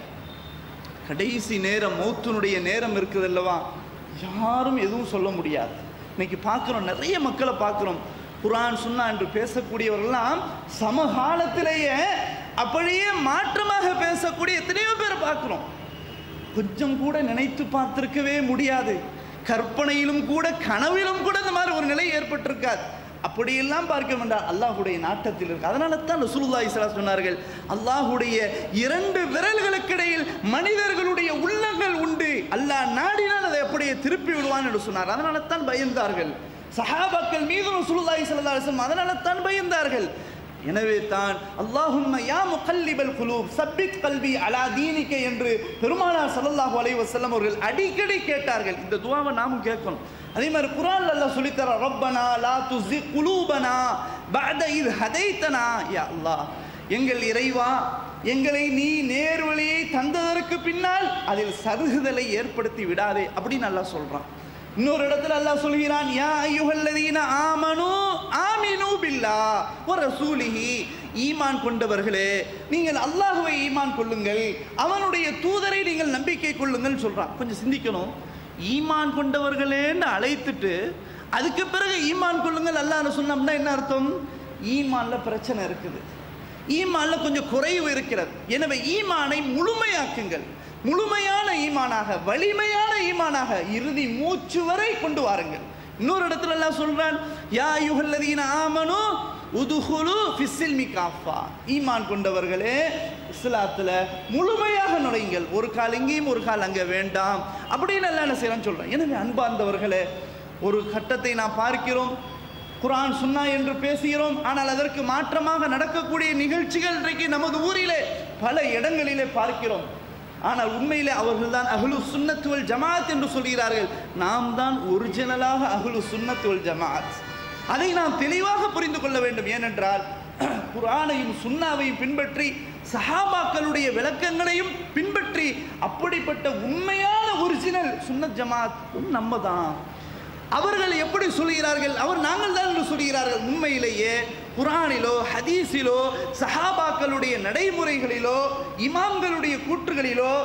கடைசி நேரம் மௌத்தினுடைய நேரம் இருக்குது அல்லவா யாரும் எதுவும் சொல்ல முடியாது இன்னைக்கு பார்க்குறோம் நிறைய மக்களை பார்க்குறோம் குரான் சுன்னா என்று பேசக்கூடியவர்கள்லாம் சமகாலத்திலேயே அப்படியே மாற்றமாக பேசக்கூடிய எத்தனையோ பேரை பார்க்குறோம் கொஞ்சம் கூட நினைத்து பார்த்திருக்கவே முடியாது கற்பனையிலும் கூட கனவிலும் கூட இந்த மாதிரி ஒரு நிலை ஏற்பட்டிருக்காது அப்படியெல்லாம் பார்க்க வேண்டாம் அல்லாஹுடைய நாட்டத்தில் இருக்கு அதனால தான் ரசூலுல்லாஹி ஸல்லல்லாஹு சொன்னார்கள் அல்லாஹுடைய இரண்டு விரல்களுக்கு இடையில் மனிதர்களுடைய உள்ளங்கள் உண்டு அல்லாஹ் நாடினால் அதை அப்படியே திருப்பி விடுவான் என்று சொன்னார் அதனால தான் பயந்தார்கள் சஹாபாக்கள் மீது ரசூலுல்லாஹி ஸல்லல்லாஹு அலைஹி வஸல்லம் அதனால தான் பயந்தார்கள் எனவே தான் அல்லாஹும்ம யா முகல்லிபல் குலூப் சப்பித் கல்வி அலா தீனிக்க என்று பெருமானார் ஸல்லல்லாஹு அலைஹி வஸல்லம் அவர்கள் அடிக்கடி கேட்டார்கள் இந்த துவாவை நாமும் கேட்கணும் அதே மாதிரி குர்ஆன்ல அல்லாஹ் சொல்லி தர ரப்பனா லா துஸி குலூபனா பஅத இத் ஹதைத்தனா யா அல்லாஹ் எங்கள் இறைவா எங்களை நீ நேர்வழியை தந்ததற்கு பின்னால் அதில் சருகுதலை ஏற்படுத்தி விடாதே அப்படின்னு அல்லாஹ் சொல்றான் இன்னொரு இடத்துல அல்லாஹ் சொல்கிறான் யா ஐயுஹல்லதீன ஆமனு ஆமினு பில்லா வ ரசூலிஹி ஈமான் கொண்டவர்களே நீங்கள் அல்லாஹ்வை ஈமான் கொள்ளுங்கள் அவனுடைய தூதரை நீங்கள் நம்பிக்கை கொள்ளுங்கள் சொல்றான் கொஞ்சம் சிந்திக்கணும் ஈமான் கொண்டவர்களேன்னு அழைத்துட்டு அதுக்கு பிறகு ஈமான் கொள்ளுங்கள் அல்லாஹ் சொன்னோம்னா என்ன அர்த்தம் ஈமான்ல பிரச்சனை இருக்குது ஈமான்ல கொஞ்சம் குறைவு இருக்கிறது எனவே ஈமானை முழுமையாக்குங்கள் முழுமையான ஈமானாக வலிமையான ஈமானாக இறுதி மூச்சு வரை கொண்டு வாருங்கள் இன்னொரு இடத்துல எல்லாம் சொல்றான் யா யுகல்லதீன ஆமனு உதுகுலு ஃபிஸ்ஸில்மி காஃபா ஈமான் கொண்டவர்களே இஸ்லாத்துல முழுமையாக நுழையுங்கள் ஒரு கால் இங்கேயும் ஒரு கால் அங்கே வேண்டாம் அப்படின்னு எல்லாம் என்ன செய்யறான்னு சொல்றேன் எனவே அன்பார்ந்தவர்களே ஒரு கட்டத்தை நாம் பார்க்கிறோம் குரான் சுன்னா என்று பேசுகிறோம் ஆனால் அதற்கு மாற்றமாக நடக்கக்கூடிய நிகழ்ச்சிகள் இன்றைக்கு நமது ஊரிலே பல இடங்களிலே பார்க்கிறோம் ஆனால் உண்மையிலே அவர்கள் தான் அஹ்லு சுன்னத்துவல் ஜமாத் என்று சொல்கிறார்கள் நாம் தான் ஒரிஜினலாக அஹ்லு சுன்னத்துவல் ஜமாத் அதை நாம் தெளிவாக புரிந்து கொள்ள வேண்டும் ஏனென்றால் குரானையும் சுன்னாவையும் பின்பற்றி சஹாபாக்களுடைய விளக்கங்களையும் பின்பற்றி அப்படிப்பட்ட உண்மையான ஒரிஜினல் சுன்னத் ஜமாத் நம்ம தான் அவர்கள் எப்படி சொல்கிறார்கள் அவர் நாங்கள் தான் என்று சொல்கிறார்கள் உண்மையிலேயே குரானிலோ ஹதீஸிலோ சஹாபாக்களுடைய நடைமுறைகளிலோ இமாம்களுடைய கூற்றுகளிலோ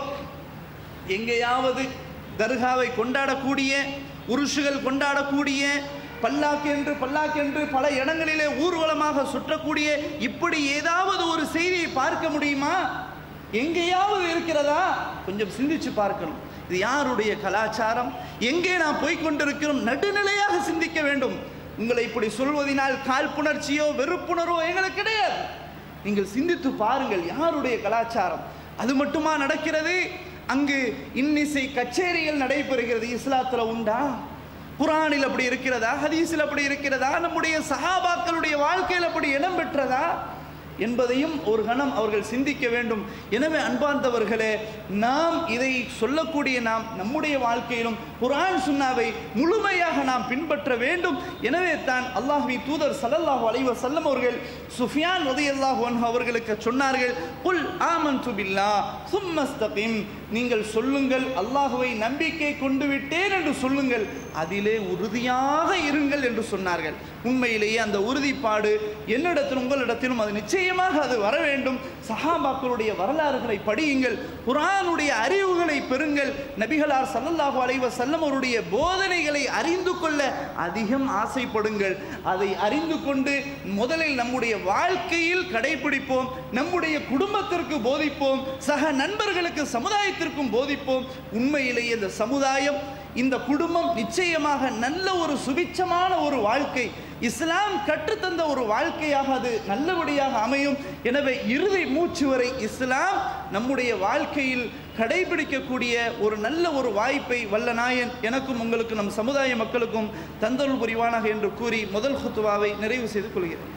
எங்கேயாவது தர்காவை கொண்டாடக்கூடிய உருஷுகள் கொண்டாடக்கூடிய பல்லாக்கு என்று பல்லாக்கு என்று பல இடங்களிலே ஊர்வலமாக சுற்றக்கூடிய இப்படி ஏதாவது ஒரு செய்தியை பார்க்க முடியுமா எங்கேயாவது இருக்கிறதா கொஞ்சம் சிந்திச்சு பார்க்கணும் இது யாருடைய கலாச்சாரம் எங்கே நாம் போய் கொண்டிருக்கிறோம் நடுநிலையாக சிந்திக்க வேண்டும் உங்களை இப்படி சொல்வதனால் காழ்ப்புணர்ச்சியோ வெறுப்புணர்வோ எங்களுக்கு கிடையாது நீங்கள் சிந்தித்து பாருங்கள் யாருடைய கலாச்சாரம் அது மட்டுமா நடக்கிறது அங்கு இன்னிசை கச்சேரிகள் நடைபெறுகிறது இஸ்லாத்துல உண்டா குரானில் அப்படி இருக்கிறதா ஹதீஸில் அப்படி இருக்கிறதா நம்முடைய சஹாபாக்களுடைய வாழ்க்கையில் அப்படி இடம் பெற்றதா என்பதையும் ஒரு கணம் அவர்கள் சிந்திக்க வேண்டும் எனவே அன்பார்ந்தவர்களே நாம் இதை சொல்லக்கூடிய நாம் நம்முடைய வாழ்க்கையிலும் குர்ஆன் சுன்னாவை முழுமையாக நாம் பின்பற்ற வேண்டும் எனவே தான் அல்லாஹ்வி தூதர் ஸல்லல்லாஹு அலைஹி வஸல்லம் அவர்கள் சுஃபியான் ரலியல்லாஹு அன்ஹு அவர்களுக்கு சொன்னார்கள் குல் ஆமன்து பில்லாஹ் சும்மஸ்தகிம் நீங்கள் சொல்லுங்கள் அல்லாஹுவை நம்பிக்கை கொண்டு விட்டேன் என்று சொல்லுங்கள் அதிலே உறுதியாக இருங்கள் என்று சொன்னார்கள் உண்மையிலேயே அந்த உறுதிப்பாடு என்னிடத்திலும் உங்களிடத்திலும் அது நிச்சயமாக அது வர வேண்டும் சஹாபாக்களுடைய வரலாறுகளை படியுங்கள் குர்ஆனுடைய அறிவுகளை பெறுங்கள் நபிகளார் ஸல்லல்லாஹு அலைஹி வஸல்லம் அவருடைய போதனைகளை அறிந்து கொள்ள அதிகம் ஆசைப்படுங்கள் அதை அறிந்து கொண்டு முதலில் நம்முடைய வாழ்க்கையில் கடைபிடிப்போம் நம்முடைய குடும்பத்திற்கு போதிப்போம் சக நண்பர்களுக்கு சமுதாயத்திற்கும் போதிப்போம் உண்மையிலேயே இந்த சமுதாயம் இந்த குடும்பம் நிச்சயமாக நல்ல ஒரு சுபிச்சமான ஒரு வாழ்க்கை இஸ்லாம் கற்றுத்தந்த ஒரு வாழ்க்கையாக அது நல்லபடியாக அமையும் எனவே இறுதி மூச்சு வரை இஸ்லாம் நம்முடைய வாழ்க்கையில் கடைபிடிக்கக்கூடிய ஒரு நல்ல ஒரு வாய்ப்பை வல்ல நாயன் எனக்கும் உங்களுக்கு நம் சமுதாய மக்களுக்கும் தந்தருள் புரிவானாக என்று கூறி முதல் ஹுத்துவாவை நிறைவு செய்து கொள்கிறேன்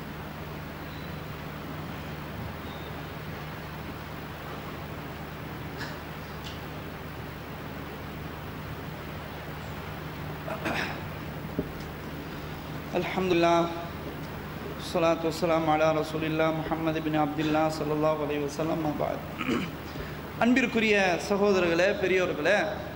அல்ஹம்துலில்லாஹ் ஸலாத்து வஸ்ஸலாம் அலா ரசூலில்லா முஹம்மது பின் அப்துல்லா ஸல்லல்லாஹு அலைஹி வஸல்லம் அபாத் அன்பிற்குரிய சகோதரர்களே பெரியோர்களே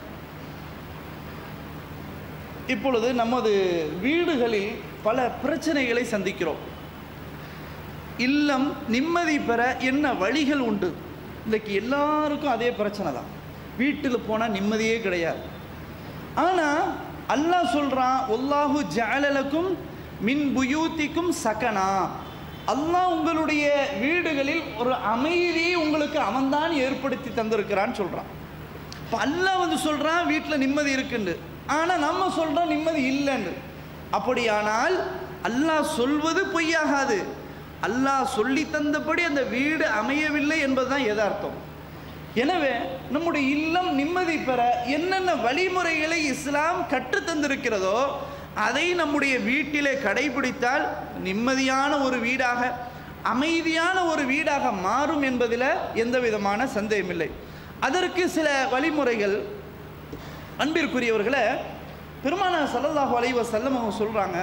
இப்பொழுது நமது வீடுகளில் பல பிரச்சனைகளை சந்திக்கிறோம் இல்லம் நிம்மதி பெற என்ன வழிகள் உண்டு இன்றைக்கு எல்லாருக்கும் அதே பிரச்சனை தான் வீட்டில் போனால் நிம்மதியே கிடையாது ஆனால் அல்லாஹ் சொல்கிறான் ஒல்லாஹு ஜாலலக்கும் மின் புயூத்திக்கும் சகனா அல்லாஹ் உங்களுடைய வீடுகளில் ஒரு அமைதியை உங்களுக்கு அவன்தான் ஏற்படுத்தி தந்திருக்கிறான்னு சொல்கிறான் இப்போ அல்லாஹ் வந்து சொல்கிறான் வீட்டில் நிம்மதி இருக்குன்னு ஆனால் நம்ம சொல்கிறோம் நிம்மதி இல்லைன்னு அப்படியானால் அல்லாஹ் சொல்வது பொய்யாகாது அல்லாஹ் சொல்லி தந்தபடி அந்த வீடு அமையவில்லை என்பதுதான் யதார்த்தம் எனவே நம்முடைய இல்லம் நிம்மதி பெற என்னென்ன வழிமுறைகளை இஸ்லாம் கற்றுத் தந்திருக்கிறதோ அதை நம்முடைய வீட்டிலே கடைபிடித்தால் நிம்மதியான ஒரு வீடாக அமைதியான ஒரு வீடாக மாறும் என்பதில் எந்த விதமான சந்தேகமில்லை அதற்கு சில வழிமுறைகள் அன்பிற்குரியவர்களை பெருமான சல்லல்லாஹு அலைஹி வஸல்லம் அவங்க சொல்கிறாங்க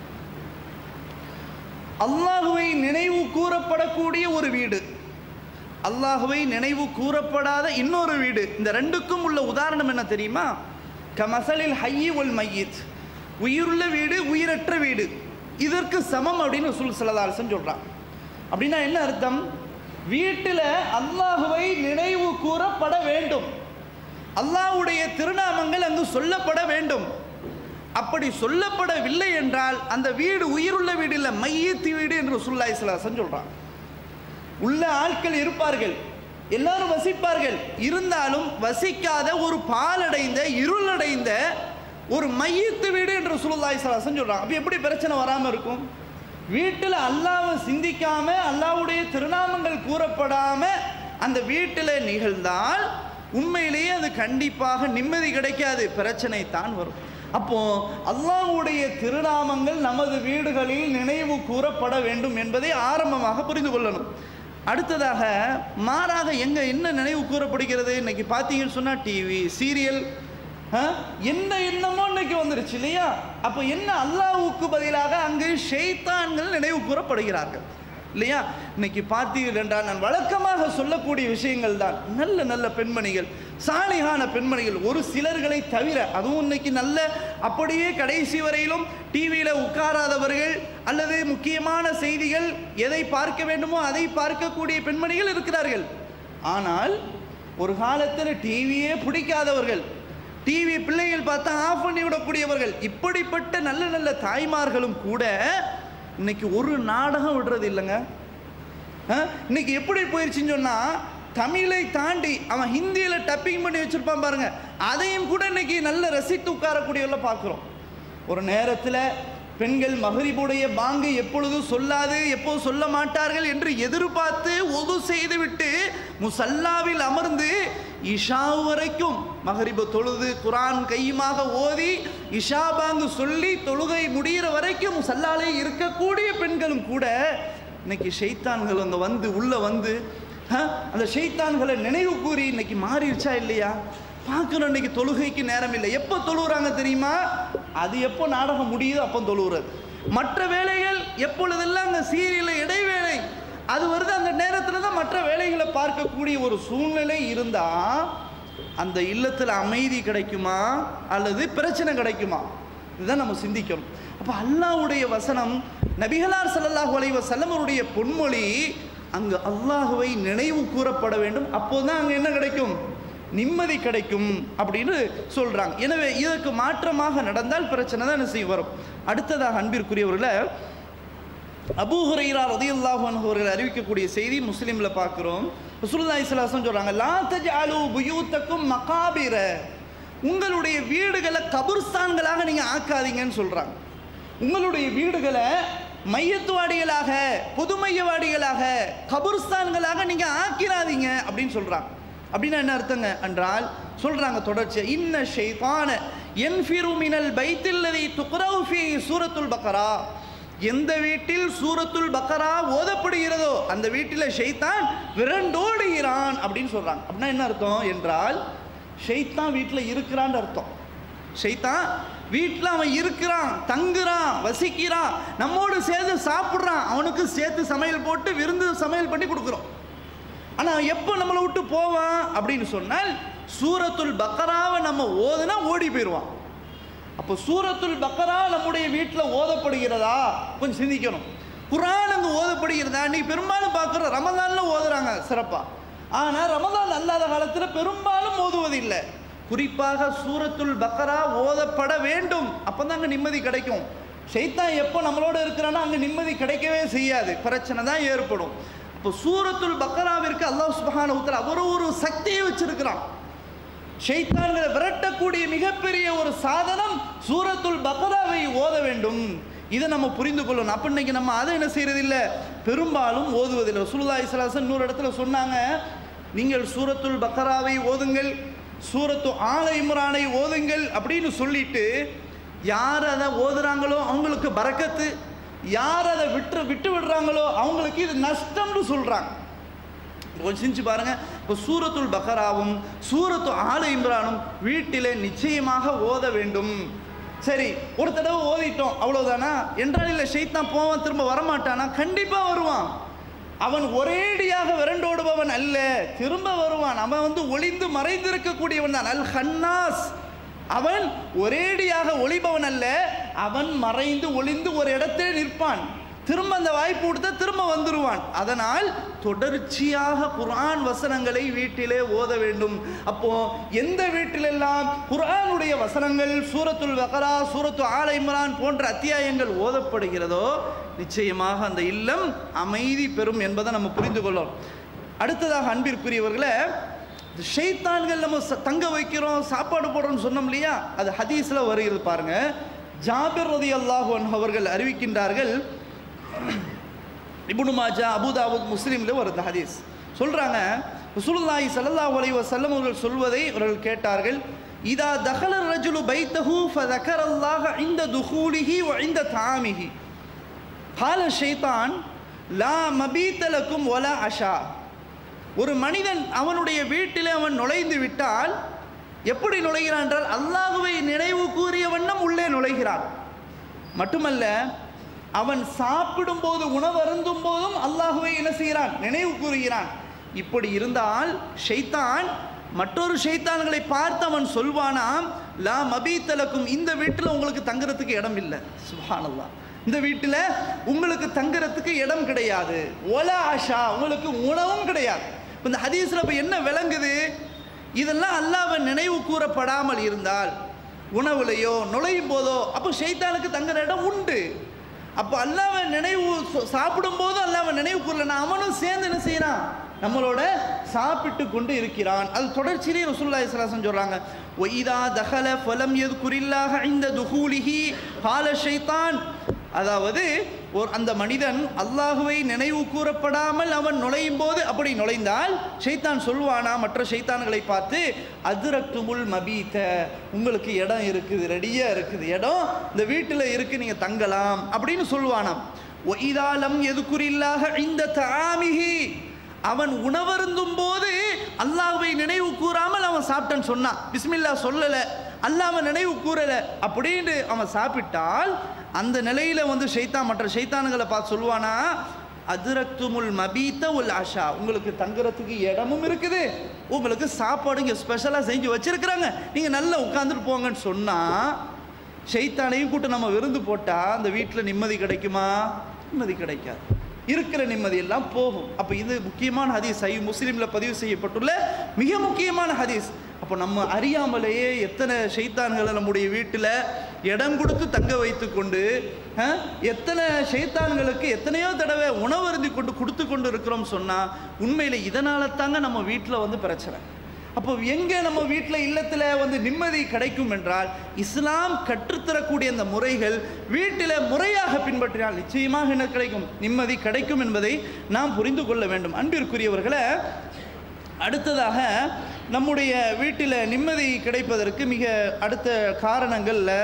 அல்லாஹுவை நினைவு கூறப்படக்கூடிய ஒரு வீடு அல்லாஹுவை நினைவு கூறப்படாத இன்னொரு வீடு இந்த ரெண்டுக்கும் உள்ள உதாரணம் என்ன தெரியுமா கமசலில் ஹையி ஒல் மையீத் உயிருள்ள வீடு உயிரற்ற வீடு இதற்கு சமம் அப்படின்னு சுல் சலதாரசன் சொல்கிறான் அப்படின்னா என்ன அர்த்தம் வீட்டில் அல்லாஹுவை நினைவு கூறப்பட வேண்டும் அல்லாஹ்வுடைய திருநாமங்கள் அங்கு சொல்லப்பட வேண்டும் அப்படி சொல்லப்படவில்லை என்றால் அந்த வீடு உயிருள்ள வீடு இல்லை மையத்து வீடு என்று சுல்லாய் சலாசன் சொல்கிறான் உள்ள ஆட்கள் இருப்பார்கள் எல்லாரும் வசிப்பார்கள் இருந்தாலும் வசிக்காத ஒரு பாலடைந்த இருளடைந்த ஒரு மையத்து வீடு என்று சுல்லாய் சலாசன் சொல்கிறான் அப்போ எப்படி பிரச்சனை வராமல் இருக்கும் வீட்டில் அல்லாவை சிந்திக்காம அல்லாவுடைய திருநாமங்கள் கூறப்படாம அந்த வீட்டில் நிகழ்ந்தால் உண்மையிலேயே அது கண்டிப்பாக நிம்மதி கிடைக்காது பிரச்சனை தான் வரும் அப்போ அல்லாஹ்வுடைய திருநாமங்கள் நமது வீடுகளில் நினைவு கூறப்பட வேண்டும் என்பதை ஆரம்பமாக புரிந்து கொள்ளணும் அடுத்ததாக மாறாக எங்க என்ன நினைவு கூறப்படுகிறது இன்னைக்கு பார்த்தீங்கன்னு சொன்னா டிவி சீரியல் என்ன எண்ணமோ இன்னைக்கு வந்துருச்சு இல்லையா அப்போ என்ன அல்லாஹ்வுக்கு பதிலாக அங்கு ஷெய்தான்கள் நினைவு கூறப்படுகிறார்கள் இல்லையா இன்னைக்கு பார்த்தீர்கள் என்றால் நான் வழக்கமாக சொல்லக்கூடிய விஷயங்கள் தான் நல்ல நல்ல பெண்மணிகள் சாலிகான பெண்மணிகள் ஒரு சிலர்களை தவிர அதுவும் இன்னைக்கு நல்ல அப்படியே கடைசி வரையிலும் டிவியில் உட்காராதவர்கள் அல்லது முக்கியமான செய்திகள் எதை பார்க்க வேண்டுமோ அதை பார்க்கக்கூடிய பெண்மணிகள் இருக்கிறார்கள் ஆனால் ஒரு காலத்தில் டிவியே பிடிக்காதவர்கள் டிவி பிள்ளைகள் பார்த்தா ஆஃப் பண்ணி விடக்கூடியவர்கள் இப்படிப்பட்ட நல்ல நல்ல தாய்மார்களும் கூட இன்னைக்கு ஒரு நாடகம் விடுறது இல்லைங்க ஆ? இன்னைக்கு எப்படி போயிருச்சுன்னு சொன்னா தமிழை தாண்டி அவன் ஹிந்தியில டப்பிங் பண்ணி வச்சிருப்பான் பாருங்க அதையும் கூட இன்னைக்கு நல்ல ரசித்து உட்காரக்கூடியவர்கள பார்க்குறோம் ஒரு நேரத்தில் பெண்கள் மகரிபுடைய பாங்கு எப்பொழுதும் சொல்லாது எப்போது சொல்ல மாட்டார்கள் என்று எதிர்பார்த்து ஒது செய்துவிட்டு முசல்லாவில் அமர்ந்து இஷா வரைக்கும் மகரிபு தொழுது குரான் கையுமாக ஓதி இஷா பாங்கு சொல்லி தொழுகை முடிகிற வரைக்கும் முசல்லாலே இருக்கக்கூடிய பெண்களும் கூட இன்னைக்கு ஷைத்தான்கள் அங்கே வந்து உள்ள வந்து ஆ, அந்த ஷைத்தான்களை நினைவு கூறி இன்னைக்கு மாறிடுச்சா இல்லையா பார்க்கணும் இன்னைக்கு தொழுகைக்கு நேரம் இல்லை எப்போ தொழுகிறாங்க தெரியுமா அது எப்போ நாடகம் முடியுதோ அப்போ தொழுகிறது மற்ற வேலைகள் எப்பொழுதெல்லாம் அந்த சீரியலில் இடைவேளை அது வருது அந்த நேரத்தில் தான் மற்ற வேலைகளை பார்க்கக்கூடிய ஒரு சூழ்நிலை இருந்தால் அந்த இல்லத்தில் அமைதி கிடைக்குமா அல்லது பிரச்சனை கிடைக்குமா இதுதான் நம்ம சிந்திக்கணும் அப்போ அல்லாஹ்வுடைய வசனம் நபிகளார் ஸல்லல்லாஹு அலைஹி வஸல்லம் அவருடைய பொன்மொழி அங்கு அல்லாஹுவை நினைவு கூறப்பட வேண்டும் அப்போதான் அங்கே என்ன கிடைக்கும் நிம்மதி கிடைக்கும் அப்படின்னு சொல்றாங்க எனவே இதற்கு மாற்றமாக நடந்தால் பிரச்சனை தான் என்ன செய்ய வரும் அடுத்ததாக அன்பிற்குரியவர்களை அபூ ஹுரைரா ரதியல்லாஹு அன்ஹு அவர்கள் அறிவிக்கக்கூடிய செய்தி முஸ்லிம்ல பார்க்கிறோம் ரசூலுல்லாஹி ஸல்லல்லாஹு அலைஹி வஸல்லம் சொல்றாங்க லா தஜ்அலு புயூத்தக்கும் மகாபிர உங்களுடைய வீடுகளை கபர்ஸ்தான்களாக நீங்க ஆக்காதீங்கன்னு சொல்றாங்க உங்களுடைய வீடுகளை மையத்துவாடிகளாக பொதுமையவாடிகளாக கபர்ஸ்தான்களாக நீங்க ஆக்கிராதீங்க அப்படின்னு சொல்றாங்க அப்படின்னா என்ன அர்த்தங்க என்றால் சொல்றாங்க தொடர்ச்சியா இன்ன ஷைத்தான என்ஃபிரு மினல் பைத்தில்லதி துக்ரவு ஃபீ சூரத்துல் பக்கரா எந்த வீட்டில் சூரத்துல் பக்கரா ஓதப்படுகிறதோ அந்த வீட்டில் ஷைத்தான் விரண்டோடுகிறான் அப்படின்னு சொல்றாங்க அப்படின்னா என்ன அர்த்தம் என்றால் ஷைத்தான் வீட்டில் இருக்கிறான்னு அர்த்தம் ஷைத்தான் வீட்டில் அவன் இருக்கிறான் தங்குறான் வசிக்கிறான் நம்மோடு சேர்ந்து சாப்பிட்றான் அவனுக்கு சேர்த்து சமையல் போட்டு விருந்து சமையல் பண்ணி கொடுக்குறோம் ஆனால் எப்போ நம்மளை விட்டு போவான் அப்படின்னு சொன்னால் சூரத்துல் பக்கராவை நம்ம ஓதுனா ஓடி போயிடுவான் அப்போ சூரத்துல் பக்கரா நம்முடைய வீட்டில் ஓதப்படுகிறதா கொஞ்சம் சிந்திக்கணும் குரான் அங்கே ஓதப்படுகிறதா நீ பெரும்பாலும் பார்க்குற ரமதானில் ஓதுறாங்க சிறப்பாக ஆனால் ரமதான் அல்லாத காலத்தில் பெரும்பாலும் ஓதுவதில்லை குறிப்பாக சூரத்துல் பக்கரா ஓதப்பட வேண்டும் அப்போ தான் அங்கே நிம்மதி கிடைக்கும் ஷைத்தான் எப்போ நம்மளோட இருக்கிறானோ அங்கே நிம்மதி கிடைக்கவே செய்யாது பிரச்சனை தான் ஏற்படும் இப்போ சூரத்துல் பக்கராவிற்கு அல்லாஹ் சுபஹானஹு வ தஆலா அவர் ஒரு சக்தியை வச்சிருக்கிறான் ஷைத்தான்களை விரட்டக்கூடிய மிகப்பெரிய ஒரு சாதனம் சூரத்துல் பக்ராவை ஓத வேண்டும் இதை நம்ம புரிந்து கொள்ளணும் அப்போ இன்னைக்கு நம்ம அதை என்ன செய்யறது இல்ல பெரும்பாலும் ஓதுவதில்லை ரசூலுல்லாஹி ஸல்லல்லாஹு அலைஹி இன்னொரு இடத்துல சொன்னாங்க நீங்கள் சூரத்துல் பக்ராவை ஓதுங்கள் சூரத்து ஆல இம்ரானை ஓதுங்கள் அப்படின்னு சொல்லிட்டு யார் அதை ஓதுறாங்களோ அவங்களுக்கு பரக்கத்து யார் அதை விட்டு விட்டு விடுறாங்களோ அவங்களுக்கு இது நஷ்டம்னு சொல்றாங்க கொஞ்சம் சிந்திச்சு பாருங்க இப்போ சூரத்துல் பக்கராவும் சூரத்து ஆல இம்ரானும் வீட்டிலே நிச்சயமாக ஓத வேண்டும் சரி ஒரு தடவை ஓதிட்டோம் அவ்வளவுதானா என்றால் இல்லை ஷைத்தான் போவான் திரும்ப வரமாட்டானா கண்டிப்பா வருவான் அவன் ஒரேடியாக விரண்டோடுபவன் அல்ல திரும்ப வருவான் அவன் வந்து ஒளிந்து மறைந்திருக்கக்கூடியவன் தான் அல் ஹன்னாஸ் அவன் ஒரேடியாக ஒளிபவன் அல்ல அவன் மறைந்து ஒளிந்து ஒரு இடத்திலே நிற்பான் திரும்ப அந்த வாய்ப்பு கொடுத்தா திரும்ப வந்துருவான் அதனால் தொடர்ச்சியாக குர்ஆன் வசனங்களை வீட்டிலே ஓத வேண்டும் அப்போ எந்த வீட்டிலெல்லாம் குர்ஆனுடைய வசனங்கள் சூரத்துல் பக்ரா சூரத்து ஆல இம்ரான் போன்ற அத்தியாயங்கள் ஓதப்படுகிறதோ நிச்சயமாக அந்த இல்லம் அமைதி பெறும் என்பதை நம்ம புரிந்து கொள்ளோம் அடுத்ததாக அன்பிற்குரியவர்களே இந்த ஷைத்தான்கள் நம்ம ச- தங்க வைக்கிறோம் சாப்பாடு போடுறோம்னு சொன்னோம் இல்லையா அது ஹதீஸ்ல வருகிறது பாருங்க ஜாபிர் ரதி அல்லாஹ் அவர்கள் அறிவிக்கின்றார்கள் இப்னு மாஜா அபுதாபுத் முஸ்லீம்ல வருது ஹதீஸ் சொல்றாங்க ரசூலுல்லாஹி ஸல்லல்லாஹு அலைஹி வஸல்லம் அவர்கள் சொல்வதை அவர்கள் கேட்டார்கள் இதா தஹல ரஜுலு பைத்தஹு ஃபதக்கரல்லாஹ இந்த துஹூலிஹி வ இந்த தாமிஹி கால ஷைத்தான் லா மபீத்தலக்கும் ஒல அஷா ஒரு மனிதன் அவனுடைய வீட்டிலே அவன் நுழைந்து விட்டால் எப்படி நுழைகிறான் என்றால் அல்லாஹுவை நினைவு கூறிய வண்ணம் உள்ளே நுழைகிறான் மட்டுமல்ல அவன் சாப்பிடும்போது உணவு அருந்தும் போதும் அல்லாஹுவை என்ன செய்கிறான் நினைவு கூறுகிறான் இப்படி இருந்தால் ஷைத்தான் மற்றொரு ஷைத்தான்களை பார்த்து அவன் சொல்வானாம் லா மபீத்தலக்கும் இந்த வீட்டில் உங்களுக்கு தங்குறதுக்கு இடம் இல்லை சுப்ஹானல்லாஹ் இந்த வீட்டில் உங்களுக்கு தங்குறதுக்கு இடம் கிடையாது ஒல ஆஷா உங்களுக்கு உணவும் கிடையாது இப்ப இந்த ஹதீஸ்ல இப்போ என்ன விளங்குது இதெல்லாம் அல்லாஹ்வை நினைவு கூறப்படாமல் இருந்தால் உணவுலையோ நுழையும் போதோ அப்போ ஷைத்தானுக்கு தங்குற இடம் உண்டு அப்போ அல்லாஹ்வை நினைவு ச- சாப்பிடும் போது அல்லாஹ்வை நினைவு கூறலன்னா அவனும் சேர்ந்து என்ன செய்யறான் நம்மளோட சாப்பிட்டு கொண்டு இருக்கிறான் அது தொடர்ச்சியிலே ரசூலுல்லாஹி ஸல்லல்லாஹு அலைஹி வஸல்லம் சொல்றாங்க ஒய்தா தஹல ஃபலம் யذ்குரில்லாஹ இந்த துஹூலிஹி கால ஷைத்தான் அதாவது ஒரு அந்த மனிதன் அல்லாஹுவை நினைவு கூறப்படாமல் அவன் நுழையும் போது அப்படி நுழைந்தால் ஷைத்தான் சொல்வானா மற்ற ஷைத்தான்களை பார்த்து அதிரக்துமுல் மபீத உங்களுக்கு இடம் இருக்குது ரெடியா இருக்குது இடம் இந்த வீட்டில் இருக்கு நீங்க தங்கலாம் அப்படின்னு சொல்வானாம் ஒய்தாலம் எதுக்குறில்லாக இந்த தாமிகி அவன் உணவருந்தும் போது அல்லாஹ்வை நினைவு கூறாமல் அவன் சாப்பிட்டான்னு சொன்னான் பிஸ்மில்லா சொல்லல அல்லாஹ்வை நினைவு கூறல அப்படின்னு அவன் சாப்பிட்டால் அந்த நிலையில வந்து ஷைத்தான் மற்ற ஷைத்தானுங்களை பார்த்து சொல்லுவானா அதிரக்துமுல் மபீத்த உல் ஆஷா உங்களுக்கு தங்குறதுக்கு இடமும் இருக்குது உங்களுக்கு சாப்பாடு இங்கே ஸ்பெஷலாக செஞ்சு வச்சிருக்கிறாங்க நீங்கள் நல்லா உட்காந்துட்டு போங்கன்னு சொன்னா ஷைத்தானையும் கூட்டு நம்ம விருந்து போட்டா அந்த வீட்டில் நிம்மதி கிடைக்குமா நிம்மதி கிடைக்காது இருக்கிற நிம்மதி எல்லாம் போகும் அப்போ இது முக்கியமான ஹதீஸ் ஐ முஸ்லீமில் பதிவு செய்யப்பட்டுள்ள மிக முக்கியமான ஹதீஸ் அப்போ நம்ம அறியாமலேயே எத்தனை ஷைத்தான்களை நம்முடைய வீட்டில் இடம் கொடுத்து தங்க வைத்து கொண்டு அஹ், எத்தனை ஷைத்தான்களுக்கு எத்தனையோ தடவை உணவருந்தி கொண்டு கொடுத்து கொண்டு இருக்கிறோம் சொன்னால் உண்மையில் இதனால தாங்க நம்ம வீட்டில் வந்து பிரச்சனை அப்போ எங்கே நம்ம வீட்டில் இல்லத்தில் வந்து நிம்மதி கிடைக்கும் என்றால் இஸ்லாம் கற்றுத்தரக்கூடிய அந்த முறைகள் வீட்டில் முறையாக பின்பற்றினால் நிச்சயமாக என்ன கிடைக்கும் நிம்மதி கிடைக்கும் என்பதை நாம் புரிந்து கொள்ள வேண்டும் அன்பிற்குரியவர்களை அடுத்ததாக நம்முடைய வீட்டில் நிம்மதி கிடைப்பதற்கு மிக அடுத்த காரணங்களில்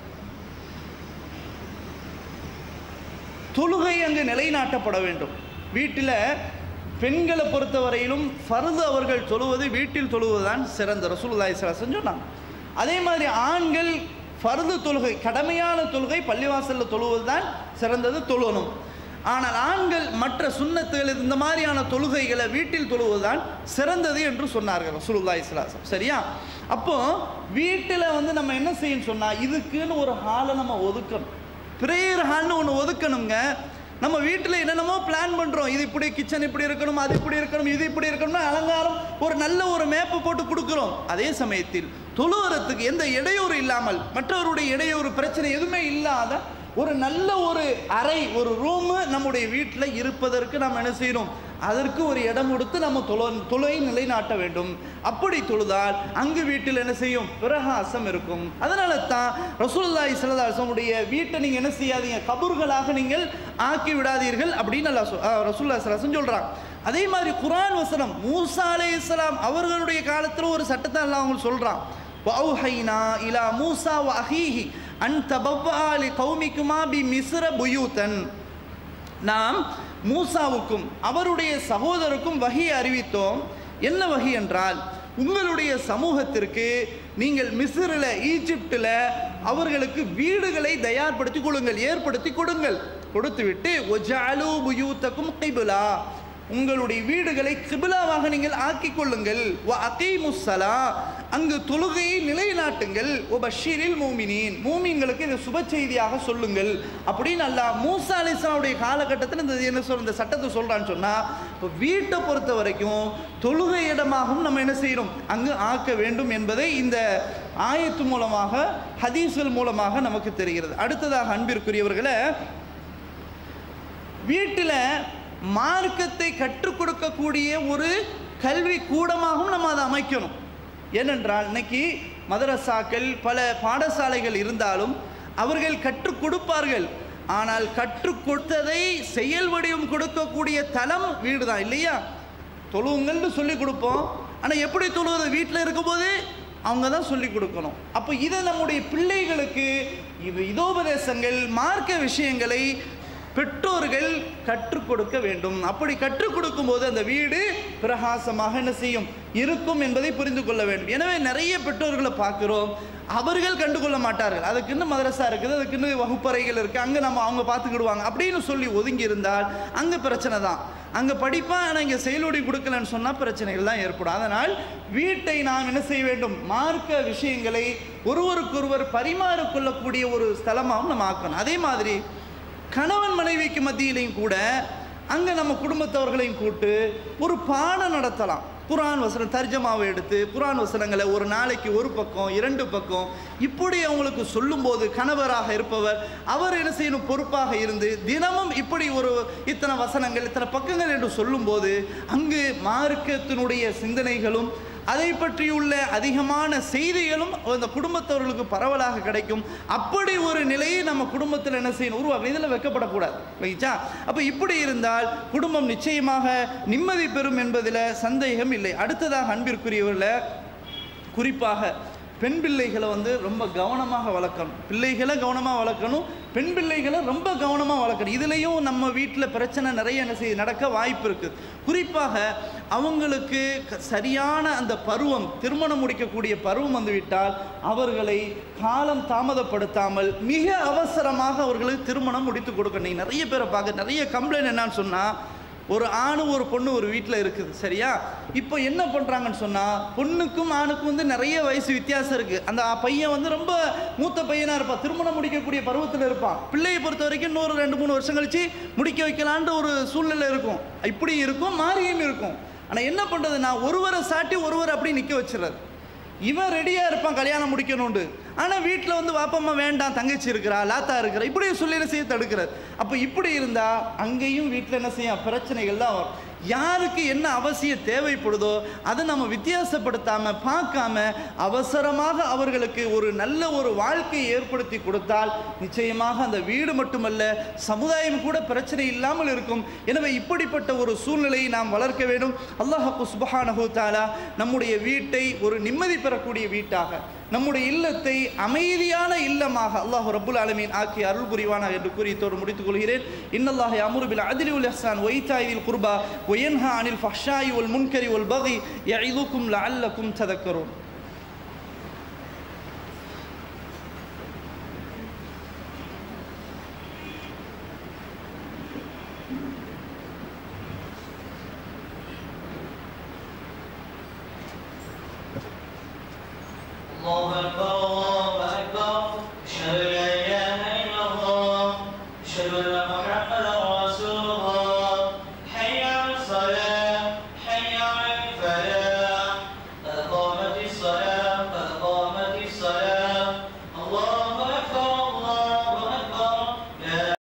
தொழுகை அங்கு நிலைநாட்டப்பட வேண்டும் வீட்டில் பெண்களை பொறுத்தவரையிலும் ஃபர்து அவர்கள் தொழுவது வீட்டில் தொழுவதுதான் சிறந்த ரசூலுல்லாஹி ஸல்லல்லாஹு அலைஹி வஸல்லம் சொன்னாங்க அதே மாதிரி ஆண்கள் ஃபர்து தொழுகை கடமையான தொழுகை பள்ளிவாசலில் தொழுவது தான் சிறந்தது தொழுவணும் ஆனால் ஆண்கள் மற்ற சுன்னத்துகள் இந்த மாதிரியான தொழுகைகளை வீட்டில் தொழுவதுதான் சிறந்தது என்று சொன்னார்கள் ரசூலுல்லாஹி ஸல்லல்லாஹு அலைஹி வஸல்லம் சரியா அப்போ வீட்டில் வந்து நம்ம என்ன செய்யணும் சொன்னால் இதுக்குன்னு ஒரு ஹாலை நம்ம ஒதுக்கணும் ப்ரேயர் ஹால்னு ஒன்று ஒதுக்கணுங்க நம்ம வீட்டில் என்னென்னமோ பிளான் பண்ணுறோம் இது இப்படி கிச்சன் இப்படி இருக்கணும் அது இப்படி இருக்கணும் இது இப்படி இருக்கணும்னு அலங்காரம் ஒரு நல்ல ஒரு மேப்பை போட்டு கொடுக்குறோம் அதே சமயத்தில் தொழுவரத்துக்கு எந்த இடையூறு இல்லாமல் மற்றவருடைய இடையூறு பிரச்சனை எதுவுமே இல்லாத ஒரு நல்ல ஒரு அறை ஒரு ரூமு நம்முடைய வீட்டில் இருப்பதற்கு நாம் என்ன செய்யணும் அதற்கு ஒரு இடம் கொடுத்து நம்ம தொழு தொழுவை நிலைநாட்ட வேண்டும் அப்படி தொழுதால் அங்கு வீட்டில் என்ன செய்யும் பிரகாசம் இருக்கும் அதனால தான் ரசூலுல்லாஹி ஸல்லல்லாஹு அலைஹி வஸல்லம் உடைய வீட்டை நீங்கள் என்ன செய்யாதீங்க கபூர்களாக நீங்கள் ஆக்கி விடாதீர்கள் அப்படின்னு அல்லாஹ் சொல் ரசூல்லா சலாசம் சொல்கிறாங்க அதே மாதிரி குர்ஆன் வசனம் மூசா அலைஹிஸ்ஸலாம் அவர்களுடைய காலத்தில் ஒரு சட்டத்தை அல்லாஹ் அவங்க சொல்கிறான் வஅௌஹைனா இலா மூசா வ அஹீஹி அன் தபவ்வா லி கௌமிக்குமா பி மிஸ்ர புயூதன் நாம் மூசாவுக்கும் அவருடைய சகோதரருக்கும் வகி அறிவித்தோம் என்ன வகி என்றால் உங்களுடைய சமூகத்திற்கு நீங்கள் மிஸ்ரில் ஈஜிப்டில் அவர்களுக்கு வீடுகளை தயார்படுத்தி கொடுங்கள் ஏற்படுத்தி கொடுங்கள் கொடுத்துவிட்டு ஒஜாலு புயூத்தக்கும் கைபுலா உங்களுடைய வீடுகளை கிபிலாவாக நீங்கள் ஆக்கிக் கொள்ளுங்கள் வ அகீமுஸ்ஸலா அங்கு தொழுகையை நிலைநாட்டுங்கள் ஒ பஷீரில் மூமினின் மூமின்களுக்கு இதை சுப செய்தியாக சொல்லுங்கள் அப்படின்னு அல்லாஹ் மூசா அலிஸ்லாவுடைய காலகட்டத்தில் இந்த என்ன சொல் இந்த சட்டத்தை சொல்கிறான்னு சொன்னால் இப்போ வீட்டை பொறுத்த வரைக்கும் தொழுகை இடமாகவும் நம்ம என்ன செய்கிறோம் அங்கு ஆக்க வேண்டும் என்பதை இந்த ஆயத்து மூலமாக ஹதீஸ்கள் மூலமாக நமக்கு தெரிகிறது அடுத்ததாக அன்பிற்குரியவர்களை வீட்டில் மார்க்கத்தை கற்றுக் கொடுக்கக்கூடிய ஒரு கல்வி கூடமாகவும் நம்ம அதை அமைக்கணும் ஏனென்றால் இன்னைக்கு மதரசாக்கள் பல பாடசாலைகள் இருந்தாலும் அவர்கள் கற்றுக் கொடுப்பார்கள் ஆனால் கற்றுக் கொடுத்ததை செயல் வடிவம் கொடுக்கக்கூடிய தலம் வீடு தான் இல்லையா தொழுவுங்கள்னு சொல்லி கொடுப்போம் ஆனால் எப்படி தொழுவது வீட்டில் இருக்கும்போது அவங்க தான் சொல்லி கொடுக்கணும் அப்போ இதை நம்முடைய பிள்ளைகளுக்கு இது இதோபதேசங்கள் மார்க்க விஷயங்களை பெற்றோர்கள் கற்றுக் கொடுக்க வேண்டும் அப்படி கற்றுக் கொடுக்கும்போது அந்த வீடு பிரகாசமாக என்ன செய்யும் இருக்கும் என்பதை புரிந்து கொள்ள வேண்டும் எனவே நிறைய பெற்றோர்களை பார்க்கிறோம் அவர்கள் கண்டுகொள்ள மாட்டார்கள் அதுக்குன்னு மதரசா இருக்குது அதுக்குன்னு வகுப்பறைகள் இருக்குது அங்கே நம்ம அவங்க பார்த்துக்கிடுவாங்க அப்படின்னு சொல்லி ஒதுங்கி இருந்தால் அங்கே பிரச்சனை தான் அங்கே படிப்பான் ஆனால் இங்கே செயலோடி கொடுக்கலன்னு சொன்னால் பிரச்சனைகள் தான் ஏற்படும் அதனால் வீட்டை நாம் என்ன செய்ய வேண்டும் மார்க்க விஷயங்களை ஒருவருக்கொருவர் பரிமாறிக்கொள்ளக்கூடிய ஒரு ஸ்தலமாகவும் நம்ம ஆக்கணும் அதே மாதிரி கணவன் மனைவிக்கு மத்தியிலையும் கூட அங்கே நம்ம குடும்பத்தவர்களையும் கூட்டு ஒரு பாடம் நடத்தலாம் குர்ஆன் வசனம் தர்ஜமாவை எடுத்து குர்ஆன் வசனங்களை ஒரு நாளைக்கு ஒரு பக்கம் இரண்டு பக்கம் இப்படி அவங்களுக்கு சொல்லும்போது கணவராக இருப்பவர் அவர் என்ன செய்யணும் பொறுப்பாக இருந்து தினமும் இப்படி ஒரு இத்தனை வசனங்கள் இத்தனை பக்கங்கள் என்று சொல்லும்போது அங்கு மார்க்கத்தினுடைய சிந்தனைகளும் அதை பற்றியுள்ள அதிகமான செய்திகளும் அந்த குடும்பத்தவர்களுக்கு பரவலாக கிடைக்கும் அப்படி ஒரு நிலையை நம்ம குடும்பத்தில் என்ன செய்யணும் உருவாக்கணும் இதில் வைக்கப்படக்கூடாது ரைட்டா அப்போ இப்படி இருந்தால் குடும்பம் நிச்சயமாக நிம்மதி பெறும் என்பதில் சந்தேகம் இல்லை அடுத்ததாக அன்பிற்குரியவர்களை குறிப்பாக பெண் பிள்ளைகளை வந்து ரொம்ப கவனமாக வளர்க்கணும் பிள்ளைகளை கவனமாக வளர்க்கணும் பெண் பிள்ளைகளை ரொம்ப கவனமாக வளர்க்கணும் இதுலேயும் நம்ம வீட்டில் பிரச்சனை நிறைய என்ன செய்ய நடக்க வாய்ப்பு இருக்குது குறிப்பாக அவங்களுக்கு க- சரியான அந்த பருவம் திருமணம் முடிக்கக்கூடிய பருவம் வந்துவிட்டால் அவர்களை காலம் தாமதப்படுத்தாமல் மிக அவசரமாக அவர்களுக்கு திருமணம் முடித்து கொடுக்கணும் நீ நிறைய பேரை பார்க்க நிறைய கம்ப்ளைண்ட் என்னன்னு சொன்னால் ஒரு ஆணும் ஒரு பொண்ணு ஒரு வீட்டில் இருக்குது சரியா இப்போ என்ன பண்ணுறாங்கன்னு சொன்னால் பொண்ணுக்கும் ஆணுக்கும் வந்து நிறைய வயசு வித்தியாசம் இருக்குது அந்த பையன் வந்து ரொம்ப மூத்த பையனாக இருப்பான் திருமணம் முடிக்கக்கூடிய பருவத்தில் இருப்பான் பிள்ளையை பொறுத்த வரைக்கும் இன்னொரு ரெண்டு மூணு வருஷம் கழிச்சு முடிக்க வைக்கலான்ற ஒரு சூழ்நிலை இருக்கும் இப்படி இருக்கும் மாறியும் இருக்கும் ஆனால் என்ன பண்ணுறது நான் ஒருவரை சாட்டி ஒருவர் அப்படி நிற்க வச்சிடுறது இவன் ரெடியாக இருப்பான் கல்யாணம் முடிக்கணும்னு ஆனால் வீட்டில் வந்து வாப்பம்மா வேண்டாம் தங்கச்சி இருக்கிறா லாத்தா இருக்கிறா இப்படி சொல்லி என்ன செய்ய தடுக்கிறார் அப்போ இப்படி இருந்தால் அங்கேயும் வீட்டில் என்ன செய்யும் பிரச்சனைகள் தான் வரும் யாருக்கு என்ன அவசியம் தேவைப்படுதோ அதை நம்ம வித்தியாசப்படுத்தாமல் பார்க்காம அவசரமாக அவர்களுக்கு ஒரு நல்ல ஒரு வாழ்க்கையை ஏற்படுத்தி கொடுத்தால் நிச்சயமாக அந்த வீடு மட்டுமல்ல சமுதாயம் கூட பிரச்சனை இல்லாமல் இருக்கும் எனவே இப்படிப்பட்ட ஒரு சூழ்நிலையை நாம் வளர்க்க வேண்டும் அல்லாஹு சுபஹானஹு தஆலா நம்முடைய வீட்டை ஒரு நிம்மதி பெறக்கூடிய வீட்டாக நம்முடைய இல்லத்தை அமைதியான இல்லமாக அல்லாஹ் ரப்புல் ஆலமீன் ஆக்கி அருள் புரிவானாக என்று கூறி தோடு முடித்துக் கொள்கிறேன் இன்னல்லாஹ் அமுரு பில் அத்லி வல் இஹ்சான் வ ஈதாஇல் குர்பா வ யன்ஹா அனில் ஃபஹ்ஷாயி வல் முன்கரி வல் பகி யஇதுக்கும் லஅல்லக்கும் ததக்கரூன் الله أكبر الله أكبر أشهد أن لا إله إلا الله أشهد أن